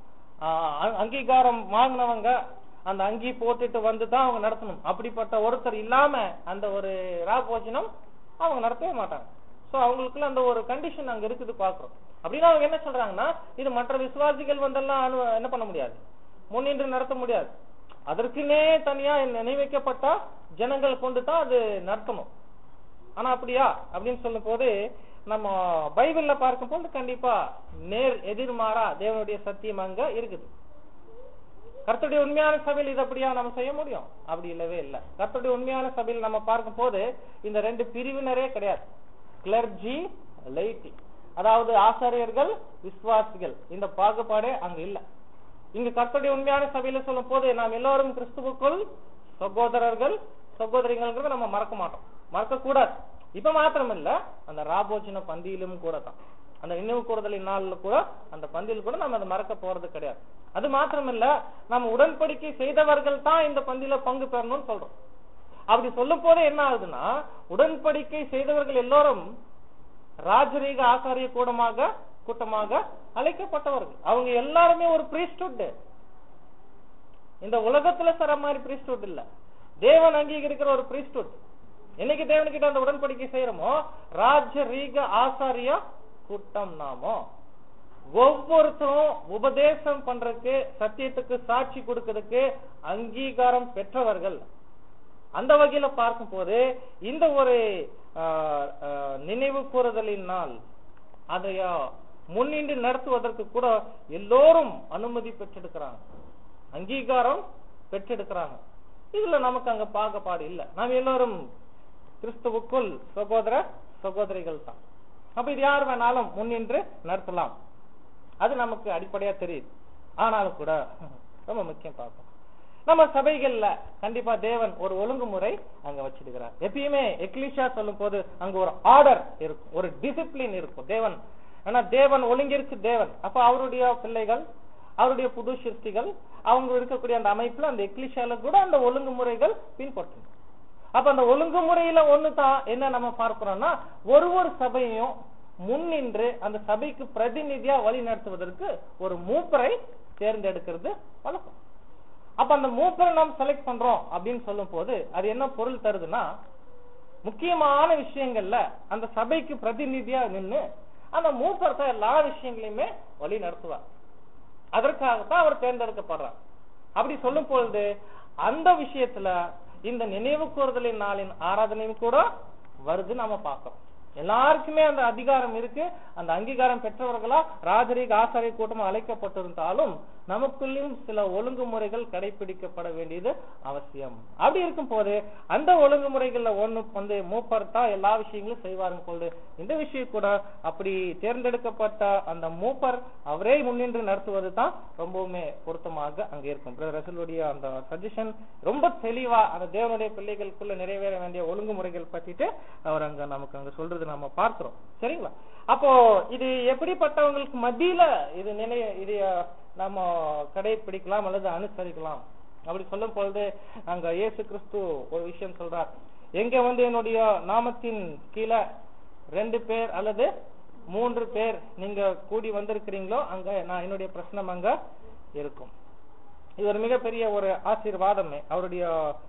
ஆஹ், அங்கீகாரம் வாங்கினவங்க அந்த அங்கி போட்டுட்டு வந்து தான் அவங்க நடத்தணும் அப்படிப்பட்ட ஒருத்தர் இல்லாம அந்த ஒரு ராபோஜனம் அவங்க நடத்தவே மாட்டாங்க சோ அவங்களுக்குள்ள அந்த ஒரு கண்டிஷன் அங்க இருக்குது பாக்குறோம் அப்படின்னா அவங்க என்ன சொல்றாங்கன்னா இது மற்ற விசுவாசிகள் வந்தெல்லாம் அனு- என்ன பண்ண முடியாது முன்னின்று நடத்த முடியாது அதற்குனே தனியா நினைவைக்கப்பட்ட ஜனங்கள் கொண்டு தான் அது நடத்தணும் ஆனா அப்படியா அப்படின்னு சொல்லும் போது நம்ம பைபிள்ல பார்க்கும் போது கண்டிப்பா நேர் எதிர்மாறா தேவனுடைய சத்தியம் அங்க இருக்குது கர்த்தருடைய உண்மையான சபையில் இது அப்படியா நம்ம செய்ய முடியும் அப்படி இல்லவே இல்ல கர்த்தருடைய உண்மையான சபையில் நம்ம பார்க்கும் போது இந்த ரெண்டு பிரிவினரே கிடையாது கிளர்ஜி லைட்டி அதாவது ஆசாரியர்கள் விசுவாசிகள் இந்த பாகுபாடே அங்க இல்ல இங்க கர்த்தருடைய உண்மையான சபையில சொல்லும் போது நாம் எல்லோரும் கிறிஸ்துவுக்குள் சகோதரர்கள் சகோதரிகள்ங்கிறத நம்ம மறக்க மாட்டோம் மறக்க கூடாது இப்ப மாத்திரம் இல்ல அந்த ராபோஜன பந்தியிலும் கூட தான் அந்த நினைவு கூறுதலின் நாள்ல கூட அந்த பந்தியில் கூட நம்ம அதை மறக்க போறது கிடையாது அது மாத்திரம் இல்ல நம்ம உடன்படிக்கை செய்தவர்கள் தான் இந்த பந்தியில பங்கு பெறணும்னு சொல்றோம் அப்படி சொல்லும் போது என்ன ஆகுதுன்னா உடன்படிக்கை செய்தவர்கள் எல்லோரும் ராஜரீக ஆசாரிய கூடமாக கூட்டமாக அழைக்கப்பட்டவர்கள் அவங்க எல்லாருமே ஒரு priesthood இந்த உலகத்துல சர மாதிரி priesthood இல்ல தேவன் அங்கீகரிக்கிற ஒரு priesthood என்னைக்கு தேவன்கிட்ட அந்த உடன்படிக்கை செய்யறோமோ ராஜரீக ஆசாரிய கூட்டம் நாமோ ஒவ்வொருத்தரும் உபதேசம் பண்றதுக்கு சத்தியத்துக்கு சாட்சி கொடுக்கிறதுக்கு அங்கீகாரம் பெற்றவர்கள் அந்த வகையில பார்க்கும் போது இந்த ஒரு ஆஹ், ஆஹ், நினைவு கூறுதலின் நாள் அதைய முன்னின்று நடத்துவதற்கு கூட எல்லோரும் அனுமதி பெற்றெடுக்கிறாங்க அங்கீகாரம் பெற்றெடுக்கிறாங்க இதுல நமக்கு அங்க பாகுபாடு இல்ல நாம் எல்லோரும் கிறிஸ்துவுக்குள் சகோதர சகோதரிகள் தான் அப்ப இது யார் வேணாலும் முன்னின்று நடத்தலாம் அது நமக்கு அடிப்படையா தெரியுது ஆனாலும் கூட ரொம்ப முக்கியம் பார்ப்போம் நம்ம சபைகள்ல கண்டிப்பா தேவன் ஒரு ஒழுங்குமுறை அங்க வச்சிருக்கிறார் எப்பயுமே எக்லிஷா சொல்லும் போது அங்க ஒரு ஆர்டர் இருக்கும் ஒரு டிசிப்ளின் இருக்கும் தேவன் ஆனா தேவன் ஒழுங்கிருக்கு தேவன் அப்ப அவருடைய பிள்ளைகள் அவருடைய புது சிருஷ்டிகள் அவங்க இருக்கக்கூடிய அந்த அமைப்புல அந்த எக்லிஷால கூட அந்த ஒழுங்குமுறைகள் பின்பற்றணும் அப்ப அந்த ஒழுங்குமுறையில ஒண்ணுதான் என்ன நம்ம பார்க்கிறோம்னா ஒரு ஒரு சபையையும் முன்னின்று அந்த சபைக்கு பிரதிநிதியா வழி நடத்துவதற்கு ஒரு மூப்பரை தேர்ந்தெடுக்கிறது வழக்கம் அப்ப அந்த மூப்பரை நாம் செலக்ட் பண்றோம் அப்படின்னு சொல்லும் போது அது என்ன பொருள் தருதுன்னா முக்கியமான விஷயங்கள்ல அந்த சபைக்கு பிரதிநிதியா நின்னு அந்த மூப்பர் தான் எல்லா விஷயங்களையுமே வழி நடத்துவார் அதற்காகத்தான் அவர் தேர்ந்தெடுக்கப்படுறார் அப்படி சொல்லும் பொழுது அந்த விஷயத்துல இந்த நினைவு கூறுதலின் நாளின் ஆராதனையும் கூட வருது நாம பார்க்கிறோம் எல்லாருக்குமே அந்த அதிகாரம் இருக்கு அந்த அங்கீகாரம் பெற்றவர்களா ராஜரீக ஆசாரிய கூட்டம் அழைக்கப்பட்டிருந்தாலும் நமக்குள்ளும் சில ஒழுங்குமுறைகள் கடைபிடிக்கப்பட வேண்டியது அவசியம் அப்படி இருக்கும் போது அந்த ஒழுங்குமுறைகள்ல ஒண்ணு வந்து மூப்பர் தான் எல்லா விஷயங்களும் செய்வாருங்க பொழுது இந்த விஷயம் கூட அப்படி தேர்ந்தெடுக்கப்பட்ட அந்த மூப்பர் அவரே முன்னின்று நடத்துவது தான் ரொம்பவுமே பொருத்தமாக அங்க இருக்கும் பிரதர் ரசலுடைய அந்த சஜஷன் ரொம்ப தெளிவா அந்த தேவனுடைய பிள்ளைகளுக்குள்ள நிறைவேற வேண்டிய ஒழுங்குமுறைகள் பத்திட்டு அவர் அங்க நமக்கு அங்க சொல்றது நம்ம பார்க்கிறோம் சரிங்களா அப்போ இது எப்படிப்பட்டவங்களுக்கு மத்தியில இது நினை இது அஹ், நம்ம கடைபிடிக்கலாம் அல்லது அனுசரிக்கலாம் அப்படி சொல்லும் பொழுது அங்க இயேசு கிறிஸ்து ஒரு விஷயம் சொல்றார் எங்க வந்து என்னுடைய நாமத்தின் கீழே ரெண்டு பேர் அல்லது மூன்று பேர் நீங்க கூடி வந்திருக்கிறீங்களோ அங்க நான் என்னுடைய பிரச்சனம் அங்க இருக்கும் இது ஒரு மிகப்பெரிய ஒரு ஆசீர்வாதமே அவருடைய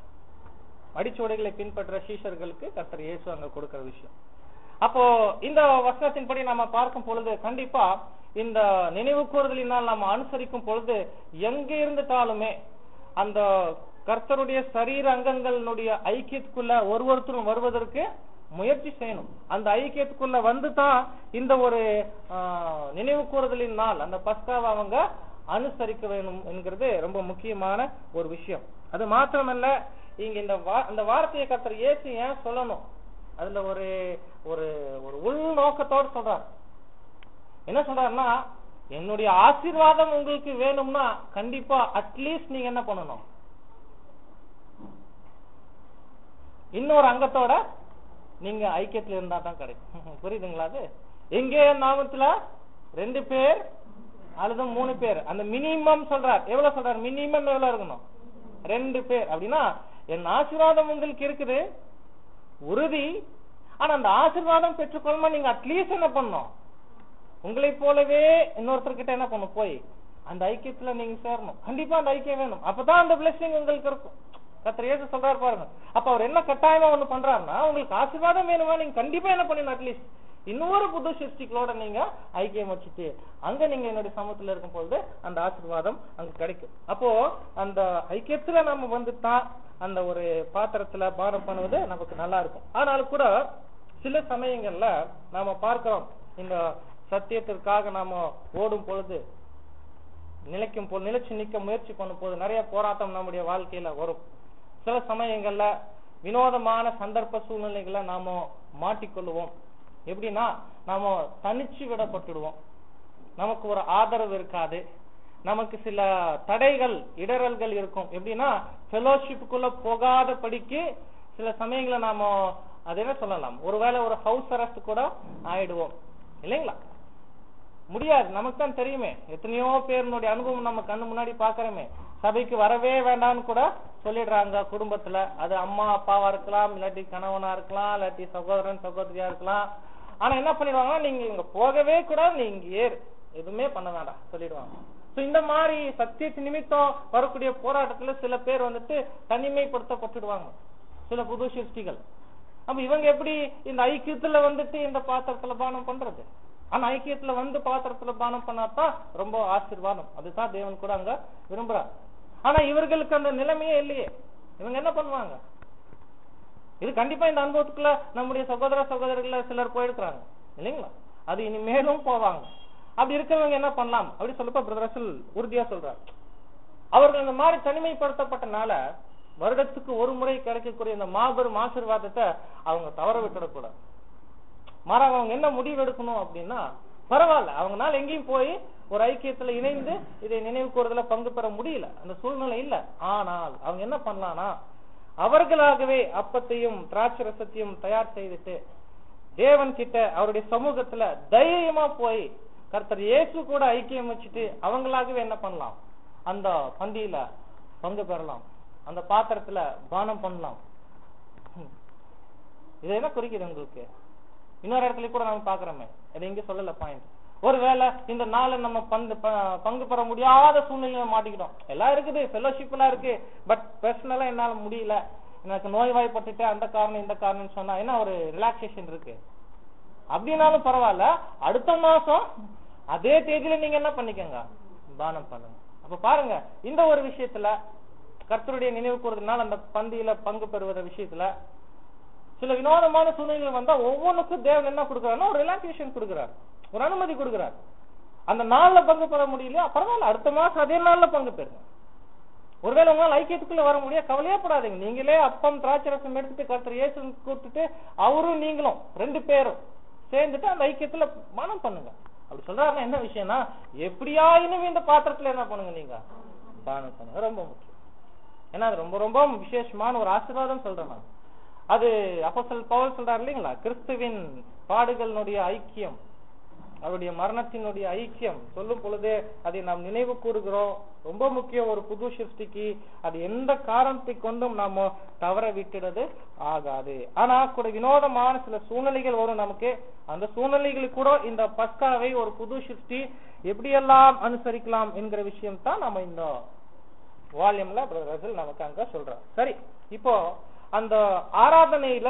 அடிச்சுவடைகளை பின்பற்ற சீஷர்களுக்கு கர்த்தர் இயேசு அங்க கொடுக்கிற விஷயம் அப்போ இந்த வசனத்தின்படி நாம பார்க்கும் பொழுது கண்டிப்பா இந்த நினைவு கூறுதலினால் நாம அனுசரிக்கும் பொழுது எங்க இருந்துட்டாலுமே அந்த கர்த்தருடைய சரீர அங்கங்களினுடைய ஐக்கியத்துக்குள்ள ஒருவருத்தரும் வருவதற்கு முயற்சி செய்யணும் அந்த ஐக்கியத்துக்குள்ள வந்து தான் இந்த ஒரு ஆ, நினைவு கூறுதலின் நாள் அந்த பஸ்காவை அவங்க அனுசரிக்க வேணும் என்கிறது ரொம்ப முக்கியமான ஒரு விஷயம் அது மாத்திரமல்ல இங்க இந்த வா- இந்த வார்த்தையை கத்தர் இயேசு ஏன் சொல்லணும் அதுல ஒரு ஒரு ஒரு உள் நோக்கத்தோடு சொல்றார் என்ன சொல்றாருன்னா என்னுடைய ஆசீர்வாதம் உங்களுக்கு வேணும்னா கண்டிப்பா அட்லீஸ்ட் நீங்க என்ன பண்ணணும் இன்னொரு அங்கத்தோட நீங்க ஐக்கியத்துல இருந்தா தான் கிடைக்கும் புரியுதுங்களா அது எங்கே நாமத்துல ரெண்டு பேர் அல்லது மூணு பேர் அந்த மினிமம் சொல்றார் எவ்வளவு சொல்றார் மினிமம் எவ்வளவு இருக்கணும் ரெண்டு பேர் அப்படின்னா என் ஆசீர்வாதம் உங்களுக்கு இருக்குது உறுதி ஆனா அந்த ஆசீர்வாதம் பெற்றுக்கொள்ளுமா நீங்க அட்லீஸ்ட் என்ன பண்ணணும் உங்களை போலவே இன்னொருத்தர்கிட்ட என்ன பண்ணும் போய் அந்த ஐக்கியத்துல நீங்க சேரணும் கண்டிப்பா அந்த ஐக்கியம் வேணும் அப்பதான் அந்த பிளெஸிங் உங்களுக்கு இருக்கும் கத்திர இயேசு சொல்றாரு பாருங்க அப்ப அவர் என்ன கட்டாயமா ஒண்ணு பண்றாருன்னா உங்களுக்கு ஆசீர்வாதம் வேணுமா நீங்க கண்டிப்பா என்ன பண்ணணும் அட்லீஸ்ட் இன்னொரு புது சிருஷ்டிகளோட நீங்க ஐக்கியம் வச்சுட்டு அங்க நீங்க என்னுடைய சமூகத்துல இருக்கும் பொழுது அந்த ஆசீர்வாதம் அங்க கிடைக்கும் அப்போ அந்த ஐக்கியத்துல நம்ம வந்துட்டா அந்த ஒரு பாத்திரத்துல பானம் பண்ணுவது நமக்கு நல்லா இருக்கும் ஆனாலும் கூட சில சமயங்கள்ல நாம பார்க்கிறோம் இந்த சத்தியத்திற்காக நாம ஓடும் பொழுது நிலைக்கும் போது நிலைச்சு நிக்க முயற்சி பண்ணும் போது நிறைய போராட்டம் நம்முடைய வாழ்க்கையில வரும் சில சமயங்கள்ல வினோதமான சந்தர்ப்ப சூழ்நிலைகளை நாம மாட்டிக்கொள்ளுவோம் எப்படின்னா நாம தனிச்சு விடப்பட்டுடுவோம் நமக்கு ஒரு ஆதரவு இருக்காது நமக்கு சில தடைகள் இடரல்கள் இருக்கும் எப்படின்னா ஃபெலோஷிப்புக்குள்ள போகாத படிக்கு சில சமயங்களை நாம அது என்ன சொல்லலாம் ஒருவேளை ஒரு ஹவுஸ் அரெஸ்ட் கூட ஆயிடுவோம் இல்லைங்களா முடியாது நமக்கு தான் தெரியுமே எத்தனையோ பேருனுடைய அனுபவம் நம்ம கண்ணு முன்னாடி பாக்குறோமே சபைக்கு வரவே வேண்டாம்னு கூட சொல்லிடுறாங்க குடும்பத்துல அது அம்மா அப்பாவா இருக்கலாம் இல்லாட்டி கணவனா இருக்கலாம் இல்லாட்டி சகோதரன் சகோதரியா இருக்கலாம் ஆனா என்ன பண்ணிடுவாங்கன்னா நீங்க இங்க போகவே கூடாது நீங்க ஏறு எதுவுமே பண்ண வேண்டாம் சொல்லிடுவாங்க சோ இந்த மாதிரி சத்தியத்து நிமித்தம் வரக்கூடிய போராட்டத்துல சில பேர் வந்துட்டு தனிமைப்படுத்தப்பட்டுடுவாங்க சில புது சிருஷ்டிகள் அப்ப இவங்க எப்படி இந்த ஐக்கியத்துல வந்துட்டு இந்த பாத்திரத்துல பானம் பண்றது ஆனா ஐக்கியத்துல வந்து பாத்திரத்துல பானம் பண்ணாதான் ரொம்ப ஆசீர்வாதம் அதுதான் தேவன் கூட அங்க விரும்புறார் ஆனா இவர்களுக்கு அந்த நிலைமையே இல்லையே இவங்க என்ன பண்ணுவாங்க இது கண்டிப்பா இந்த அனுபவத்துக்குள்ள நம்முடைய சகோதர சகோதரிகள் சிலர் போயிருக்கிறாங்க இல்லைங்களா அது இனிமேலும் போவாங்க அப்படி இருக்கிறவங்க என்ன பண்ணலாம் அப்படி சொல்லப்ப பிரதரசல் உறுதியா சொல்றார் அவர்கள் இந்த மாதிரி தனிமைப்படுத்தப்பட்டனால வருடத்துக்கு ஒரு முறை கிடைக்கக்கூடிய இந்த மாபெரும் ஆசீர்வாதத்தை அவங்க தவற விட்டுடக்கூடாது மாறாக அவங்க என்ன முடிவு எடுக்கணும் அப்படின்னா பரவாயில்ல அவங்கனால எங்கேயும் போய் ஒரு ஐக்கியத்துல இணைந்து இதை நினைவு கூறுதல பங்கு பெற முடியல அந்த சூழ்நிலை இல்ல ஆனால் அவங்க என்ன பண்ணலாம்னா அவர்களாகவே அப்பத்தையும் திராட்சை ரசத்தையும் தயார் செய்துட்டு தேவன் கிட்ட அவருடைய சமூகத்துல தைரியமா போய் கர்த்தர் இயேசு கூட ஐக்கியம் வச்சுட்டு அவங்களாகவே என்ன பண்ணலாம் அந்த பந்தியில பங்கு பெறலாம் அந்த பாத்திரத்துல பானம் பண்ணலாம் ஹம். இது என்ன குறிக்குது உங்களுக்கு இன்னொரு இடத்துல கூட நம்ம பாக்குறோமே அது இங்க சொல்லல பாயிண்ட் ஒருவேளை இந்த நாளை நம்ம பங்கு ப- பங்கு பெற முடியாத சூழ்நிலையில மாட்டிக்கிட்டோம் எல்லாம் இருக்குது ஃபெலோஷிப் எல்லாம் இருக்கு பட் பர்சனலா என்னால முடியல எனக்கு நோய்வாய்ப்பட்டுட்டு அந்த காரணம் இந்த காரணம் சொன்னா என்ன ஒரு ரிலாக்ஸேஷன் இருக்கு அப்படின்னாலும் பரவாயில்ல அடுத்த மாசம் அதே தேதியில நீங்க என்ன பண்ணிக்கங்க தானம் பண்ணுங்க அப்ப பாருங்க இந்த ஒரு விஷயத்துல கர்த்தருடைய நினைவு கூறுறதுனால அந்த பந்தியில பங்கு பெறுவத விஷயத்துல சில வினோதமான சூழ்நிலைகள் வந்தா ஒவ்வொன்றுக்கும் தேவன் என்ன கொடுக்குறாருன்னா ஒரு ரிலாக்ஸேஷன் கொடுக்குறார் ஒரு அனுமதி கொடுக்குறார் அந்த நாள்ல பங்கு பெற முடியலையா பரவாயில்ல அடுத்த மாசம் அதே நாள்ல பங்கு பெறுங்க ஒருவேளை உங்களால் ஐக்கியத்துக்குள்ள வர முடியா கவலையே படாதீங்க நீங்களே அப்பம் திராட்சை ரசம் எடுத்துட்டு கர்த்தர் இயேசு கூப்பிட்டுட்டு அவரும் நீங்களும் ரெண்டு பேரும் சேர்ந்துட்டு அந்த ஐக்கியத்துல மனம் பண்ணுங்க அப்படி சொல்றாருன்னா என்ன விஷயம்னா எப்படியாயினும் இந்த பாத்திரத்துல என்ன பண்ணுங்க நீங்க தானம் பண்ணுங்க ரொம்ப முக்கியம் ஏன்னா அது ரொம்ப ரொம்ப விசேஷமான ஒரு ஆசீர்வாதம் சொல்றேன் நான் அது அப்போஸ்தலர் பவுல் சொல்றாரு இல்லைங்களா கிறிஸ்துவின் பாடுகளினுடைய ஐக்கியம் அவருடைய மரணத்தினுடைய ஐக்கியம் சொல்லும் பொழுதே அதை நாம் நினைவு கூறுகிறோம் ரொம்ப முக்கியம் ஒரு புது சிருஷ்டிக்கு அது எந்த காரணத்தை கொண்டும் நாம தவற விட்டுறது ஆகாது ஆனா கூட வினோதமான சில சூழ்நிலைகள் வரும் நமக்கு அந்த சூழ்நிலைகளுக்கு கூட இந்த பஸ்காவை ஒரு புது சிருஷ்டி எப்படியெல்லாம் அனுசரிக்கலாம் என்கிற விஷயம் தான் நம்ம இந்த வால்யூம்ல பிரதர் நமக்கு அங்க சொல்றோம் சரி இப்போ அந்த ஆராதனையில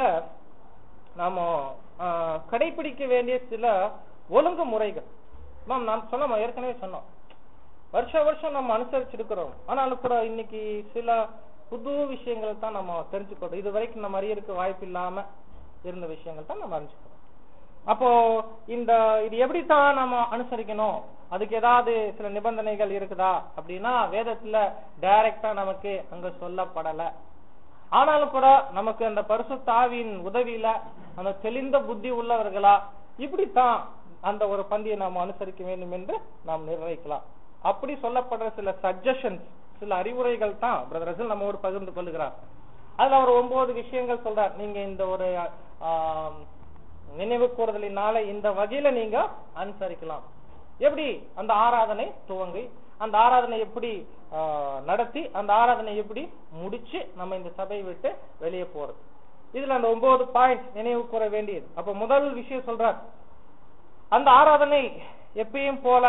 நாம ஆஹ், கடைபிடிக்க வேண்டிய சில ஒழுங்கு முறைகள் மேம் நான் சொன்னோம் ஏற்கனவே சொன்னோம் வருஷ வருஷம் நம்ம அனுசரிச்சிருக்கிறோம் ஆனாலும் கூட இன்னைக்கு சில புது விஷயங்கள் தான் நம்ம தெரிஞ்சுக்கிறோம் இது வரைக்கும் நம்ம அறியறதுக்கு வாய்ப்பு இல்லாம இருந்த விஷயங்கள் தான் நம்ம அறிஞ்சுக்கிறோம் அப்போ இந்த இது எப்படி தான் நம்ம அனுசரிக்கணும் அதுக்கு ஏதாவது சில நிபந்தனைகள் இருக்குதா அப்படின்னா வேதத்துல டைரக்டா நமக்கு அங்க சொல்லப்படல ஆனாலும் கூட நமக்கு அந்த பரிசுத்தாவின் உதவியில அந்த தெளிந்த புத்தி உள்ளவர்களா இப்படித்தான் அந்த ஒரு பந்தியை நாம் அனுசரிக்க வேண்டும் என்று நாம் நிர்ணயிக்கலாம் அப்படி சொல்லப்படுற சில சஜஷன்ஸ் சில அறிவுரைகள் தான் பிரதர் ரசல் நம்மோடு பகிர்ந்து கொள்கிறார் அதுல அவர் ஒன்பது விஷயங்கள் சொல்றார் நீங்க இந்த ஒரு ஆம், நினைவு கூறுதலினால இந்த வகையில நீங்க அனுசரிக்கலாம் எப்படி அந்த ஆராதனை துவங்கி அந்த ஆராதனை எப்படி ஆ, நடத்தி அந்த ஆராதனை எப்படி முடிச்சு நம்ம இந்த சபையை விட்டு வெளியே போறது இதுல அந்த ஒன்பது பாயிண்ட் நினைவு கூற வேண்டியது அப்ப முதல் விஷயம் சொல்றார் அந்த ஆராதனை எப்பயும் போல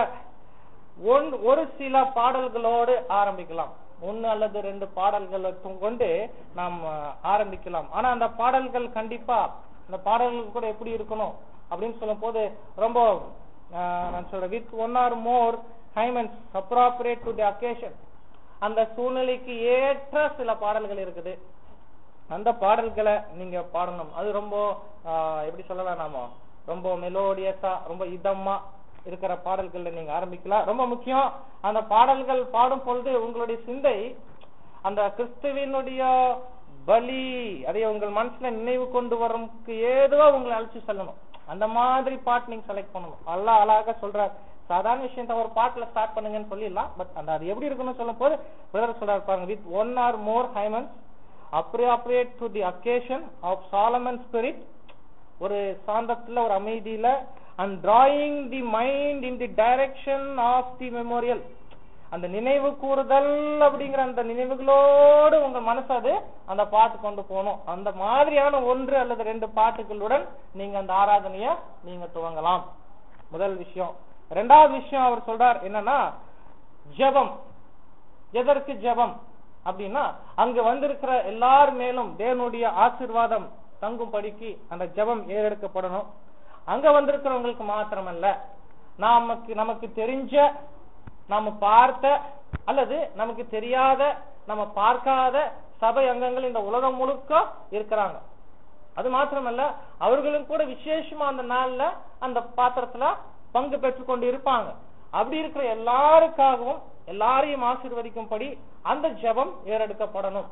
ஒன் ஒரு சில பாடல்களோடு ஆரம்பிக்கலாம் ஒன்னு அல்லது ரெண்டு பாடல்களை து- கொண்டு நாம் அஹ், ஆரம்பிக்கலாம் ஆனா அந்த பாடல்கள் கண்டிப்பா அந்த பாடல்கள் கூட எப்படி இருக்கணும் அப்படின்னு சொல்லும் போது ரொம்ப அஹ், நான் சொல்றேன் with one or more hymns appropriate to the occasion அந்த சூழ்நிலைக்கு ஏற்ற சில பாடல்கள் இருக்குது அந்த பாடல்களை நீங்க பாடணும் அது ரொம்ப ஆஹ், எப்படி சொல்லலாம் நாம ரொம்ப மெலோடியஸா ரொம்ப இதமா இருக்கிற பாடல்கள்ல நீங்க ஆரம்பிக்கலாம் ரொம்ப முக்கியம் அந்த பாடல்கள் பாடும் பொழுது உங்களுடைய சிந்தை அந்த கிறிஸ்துவினுடைய பலி அதை உங்கள் மனசுல நினைவு கொண்டு வரதுக்கு ஏதோ உங்களை அழைச்சு செல்லணும் அந்த மாதிரி பாட்டு நீங்க செலக்ட் பண்ணணும் அல்லா அழகா சொல்றார் சாதாரண விஷயத்த ஒரு பாட்டுல ஸ்டார்ட் பண்ணுங்கன்னு சொல்லிடலாம் பட் அந்த அது எப்படி இருக்குன்னு சொல்லும் போது பிரதர் சொல்றாரு பாருங்க with one or more hymns appropriate to the occasion of Solomon spirit ஒரு சாந்தத்துல ஒரு அமைதியில and drawing the mind in the direction of the memorial அந்த நினைவு கூறுதல் அப்படிங்கிற அந்த நினைவுகளோடு உங்க மனசு அது அந்த பாட்டு கொண்டு போகணும் அந்த மாதிரியான ஒன்று அல்லது ரெண்டு பாட்டுகளுடன் நீங்க அந்த ஆராதனைய நீங்க துவங்கலாம் முதல் விஷயம் ரெண்டாவது விஷயம் அவர் சொல்றார் என்னன்னா ஜெபம் எதற்கு ஜெபம் அப்படின்னா அங்க வந்திருக்கிற எல்லார் மேலும் தேவனுடைய ஆசீர்வாதம் தங்கும்படிக்கு அந்த ஜெபம் ஏறெடுக்கப்படணும் அங்க வந்திருக்கிறவங்களுக்கு மாத்திரமல்ல நமக்கு நமக்கு தெரிஞ்ச நாம பார்த்த அல்லது நமக்கு தெரியாத நம்ம பார்க்காத சபை அங்கங்கள் இந்த உலகம் முழுக்க இருக்கிறாங்க அது மாத்திரமல்ல அவர்களும் கூட விசேஷமா அந்த நாள்ல அந்த பாத்திரத்துல பங்கு பெற்றுக் கொண்டு இருப்பாங்க அப்படி இருக்கிற எல்லாருக்காகவும் எல்லாரையும் ஆசீர்வதிக்கும்படி அந்த ஜெபம் ஏறெடுக்கப்படணும்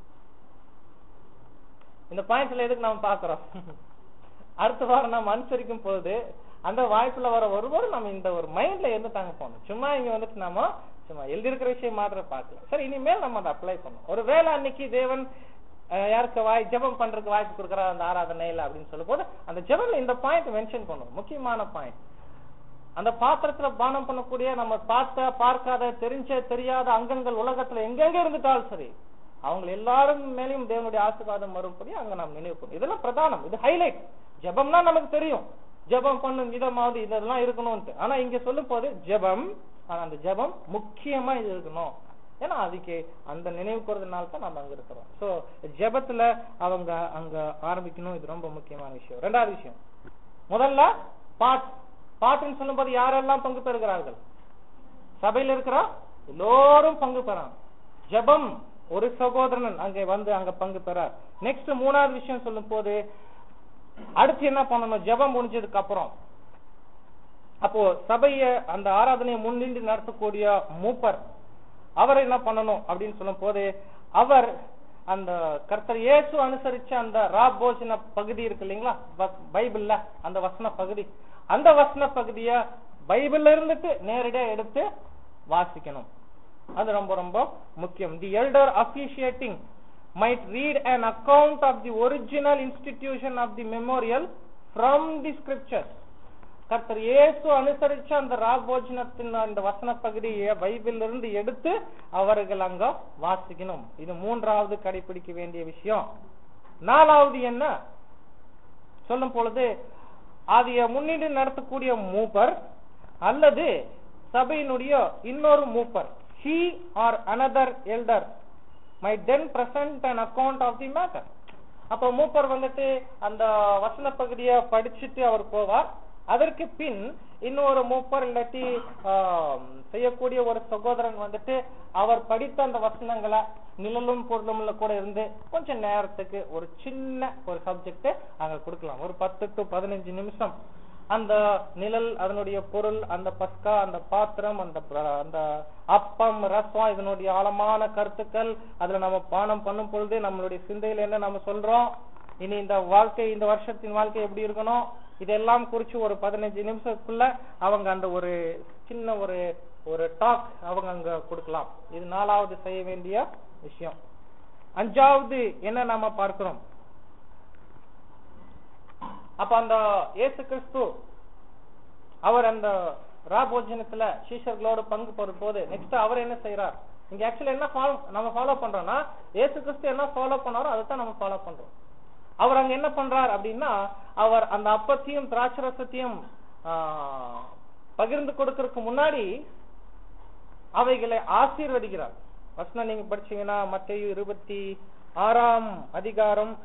இந்த பாயிண்ட்ல எதுக்கு நாம பாக்குறோம் அடுத்த வாரம் நாம் அனுசரிக்கும் பொழுது அந்த வாய்ப்புல வர ஒருவரும் நம்ம இந்த ஒரு மைண்ட்ல இருந்து தாங்க போகணும் சும்மா இங்க வந்துட்டு நாம சும்மா எழுதியிருக்கிற விஷயம் மாத்திரம் பார்க்கல சரி இனிமேல் நம்ம அதை அப்ளை பண்ணணும் ஒருவேளை அன்னைக்கு தேவன் அஹ், யாருக்கு வாய் ஜெபம் பண்றதுக்கு வாய்ப்பு கொடுக்குற அந்த ஆராதனையில அப்படின்னு சொல்லும் போது அந்த ஜெபம்ல இந்த பாயிண்ட் மென்ஷன் பண்ணணும் முக்கியமான பாயிண்ட் அந்த பாத்திரத்துல பானம் பண்ணக்கூடிய நம்ம பார்த்த பார்க்காத தெரிஞ்ச தெரியாத அங்கங்கள் உலகத்துல எங்கெங்க இருந்துட்டாலும் சரி அவங்க எல்லாரும் மேலேயும் தேவனுடைய ஆசீர்வாதம் வரும்படி அங்க நாம் நினைவு பண்ணணும் இதெல்லாம் பிரதானம் இது ஹைலைட் ஜெபம்னா நமக்கு தெரியும் ஜெபம் பண்ணும் விதமாவது இதெல்லாம் இருக்கணும்ட்டு ஆனா இங்க சொல்லும் போது ஜெபம் ஆனா அந்த ஜெபம் முக்கியமா இது இருக்கணும் ஏன்னா அதுக்கு அந்த நினைவு கூறதுனால தான் நம்ம அங்க இருக்கிறோம் சோ ஜெபத்துல அவங்க அங்க ஆரம்பிக்கணும் இது ரொம்ப முக்கியமான விஷயம் ரெண்டாவது விஷயம் முதல்ல பாட் பாட்டுன்னு சொல்லும்போது யாரெல்லாம் பங்கு பெறுகிறார்கள் சபையில இருக்கிற எல்லோரும் பங்கு பெறாங்க ஜெபம் ஒரு சகோதரன் அங்க வந்து அங்க பங்கு பெறார் நெக்ஸ்ட் மூணாவது விஷயம் சொல்லும் போது அடுத்து என்ன பண்ணணும் ஜெபம் முடிஞ்சதுக்கு அப்புறம் அப்போ சபைய அந்த ஆராதனையை முன்னின்று நடத்தக்கூடிய மூப்பர் அவர் என்ன பண்ணணும் அப்படின்னு சொல்லும் போது அவர் அந்த கர்த்தர் இயேசு அனுசரிச்ச அந்த ரா போஜன பகுதி இருக்கு இல்லைங்களா வ- பைபிள்ல அந்த வசன பகுதி அந்த வசன பகுதிய பைபிள்ல இருந்துட்டு நேரடியா எடுத்து வாசிக்கணும் அது ரொம்ப ரொம்ப முக்கியம் the elder officiating might read an account of the original institution of the memorial from the scriptures கர்த்தர் இயேசு அனுசரிச்ச அந்த ராபோஜனத்தின் அந்த வசன பகுதியை பைபிள்ல இருந்து எடுத்து அவர்கள் அங்க வாசிக்கணும் இது மூன்றாவது கடைபிடிக்க வேண்டிய விஷயம் நாலாவது என்ன சொல்லும் பொழுது அதைய முன்னிட்டு நடத்தக்கூடிய மூப்பர் அல்லது சபையினுடைய இன்னொரு மூப்பர் he or another elder might then present an account of the matter அப்ப மூப்பர் வந்துட்டு அந்த வசன பகுதியை படிச்சுட்டு அவர் போவார் அதற்கு பின் இன்னொரு மூப்பர் இல்லாட்டி ஆம், செய்யக்கூடிய ஒரு சகோதரன் வந்துட்டு அவர் படித்த அந்த வசனங்களை நிழலும் பொருளும்ல கூட இருந்து கொஞ்சம் நேரத்துக்கு ஒரு சின்ன ஒரு சப்ஜெக்ட் அங்க கொடுக்கலாம் ஒரு பத்து டு பதினஞ்சு நிமிஷம் அந்த நிழல் அதனுடைய பொருள் அந்த பஸ்கா அந்த பாத்திரம் அந்த பிர- அந்த அப்பம் ரசம் இதனுடைய ஆழமான கருத்துக்கள் அதுல நம்ம பானம் பண்ணும் பொழுது நம்மளுடைய சிந்தையில என்ன நம்ம சொல்றோம் இனி இந்த வாழ்க்கை இந்த வருஷத்தின் வாழ்க்கை எப்படி இருக்கணும் இதெல்லாம் குறிச்சு ஒரு பதினஞ்சு நிமிஷத்துக்குள்ள அவங்க அந்த ஒரு சின்ன ஒரு ஒரு டாக் அவங்க அங்க கொடுக்கலாம் இது நாலாவது செய்ய வேண்டிய விஷயம் அஞ்சாவது என்ன நாம பார்க்கிறோம் அப்ப அந்த இயேசு கிறிஸ்து அவர் அந்த ராபோஜனத்துல சீஷர்களோட பங்கு பெறும் போது நெக்ஸ்ட் அவர் என்ன செய்யறார் இங்க ஆக்சுவலி என்ன follow நம்ம ஃபாலோ பண்றோம்னா இயேசு கிறிஸ்து என்ன ஃபாலோ பண்ணாரோ அதை தான் நம்ம ஃபாலோ பண்றோம் அவர் அங்க என்ன பண்றார் அப்படின்னா அவர் அந்த அப்பத்தையும் திராட்சரசத்தையும் ஆஹ், பகிர்ந்து கொடுக்கறதுக்கு முன்னாடி அவைகளை ஆசீர்வதிக்கிறார் வசனம் நீங்க படிச்சீங்கன்னா மத்தேயு இருபத்தி ஆறாம் அதிகாரம்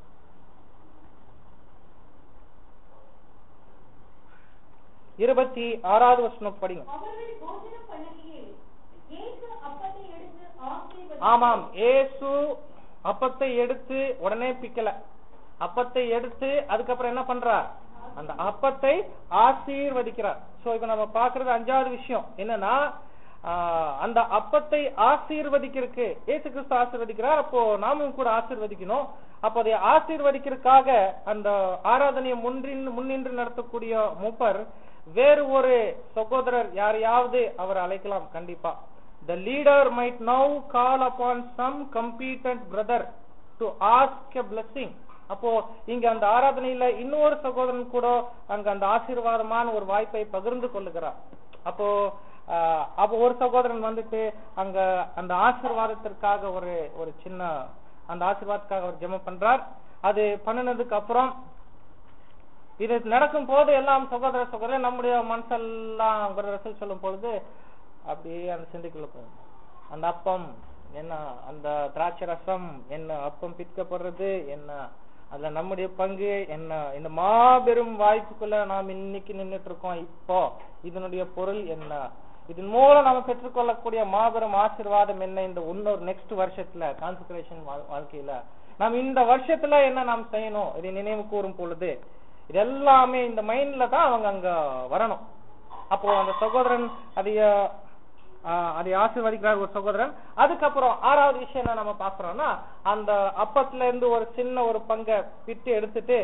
இருபத்தி ஆறாவது வசனம் படிங்க அவர்கள் போஜனம் பண்ணுகையில் இயேசு அப்பத்தை எடுத்து ஆசீர்வதித்து ஆமாம் ஏசு அப்பத்தை எடுத்து உடனே பிக்கல அப்பத்தை எடுத்து அதுக்கப்புறம் என்ன பண்றார் அந்த அப்பத்தை ஆசீர்வதிக்கிறார் சோ இப்ப நம்ம பாக்குறது அஞ்சாவது விஷயம் என்னன்னா ஆஹ், அந்த அப்பத்தை ஆசீர்வதிக்கிறதுக்கு ஏசு கிறிஸ்து ஆசீர்வதிக்கிறார் அப்போ நாமும் கூட ஆசீர்வதிக்கணும் அப்போ அதை ஆசீர்வதிக்கிறதுக்காக அந்த ஆராதனையை முன்னின்று முன்னின்று நடத்தக்கூடிய மூப்பர் வேறு ஒரு சகோதரர் யாரையாவது அவர் அழைக்கலாம் கண்டிப்பா the leader might now call upon some competent brother to ask a blessing அப்போ இங்க அந்த ஆராதனையில இன்னொரு சகோதரன் கூட அங்க அந்த ஆசீர்வாதமான ஒரு வாய்ப்பை பகிர்ந்து கொள்ளுகிறார் அப்போ ஆஹ், அப்போ ஒரு சகோதரன் வந்துட்டு அங்க அந்த ஆசீர்வாதத்திற்காக ஒரு ஒரு சின்ன அந்த ஆசீர்வாதத்துக்காக அவர் ஜெபம் பண்றார் அது பண்ணினதுக்கு அப்புறம் இது நடக்கும் போது எல்லாம் சகோதர சகோதரர் நம்முடைய மனசெல்லாம் ஒரு ரசல் சொல்லும் பொழுது அப்படியே அந்த சிந்தைக்குள்ள போகும் அந்த அப்பம் என்ன அந்த திராட்சை ரசம் என்ன அப்பம் பிற்கப்படுறது என்ன அதுல நம்முடைய பங்கு என்ன இந்த மாபெரும் வாய்ப்புக்குள்ள நாம் இன்னைக்கு நின்னுட்டு இருக்கோம் இப்போ இதனுடைய பொருள் என்ன இதன் மூலம் நம்ம பெற்றுக்கொள்ளக்கூடிய மாபெரும் ஆசீர்வாதம் என்ன இந்த இன்னொரு நெக்ஸ்ட் வருஷத்துல கான்சன்ட்ரேஷன் வாழ்க்கையில நாம் இந்த வருஷத்துல என்ன நாம் செய்யணும் இதை நினைவு கூறும் பொழுது இது எல்லாமே இந்த மைண்ட்ல தான் அவங்க அங்க வரணும் அப்போ அந்த சகோதரன் அதைய ஆஹ், அதை ஆசீர்வதிக்கிறார் ஒரு சகோதரன் அதுக்கப்புறம் ஆறாவது விஷயம் என்ன நம்ம பாக்குறோம்னா அந்த அப்பத்துல இருந்து ஒரு சின்ன ஒரு பங்கை பிட்டு எடுத்துட்டு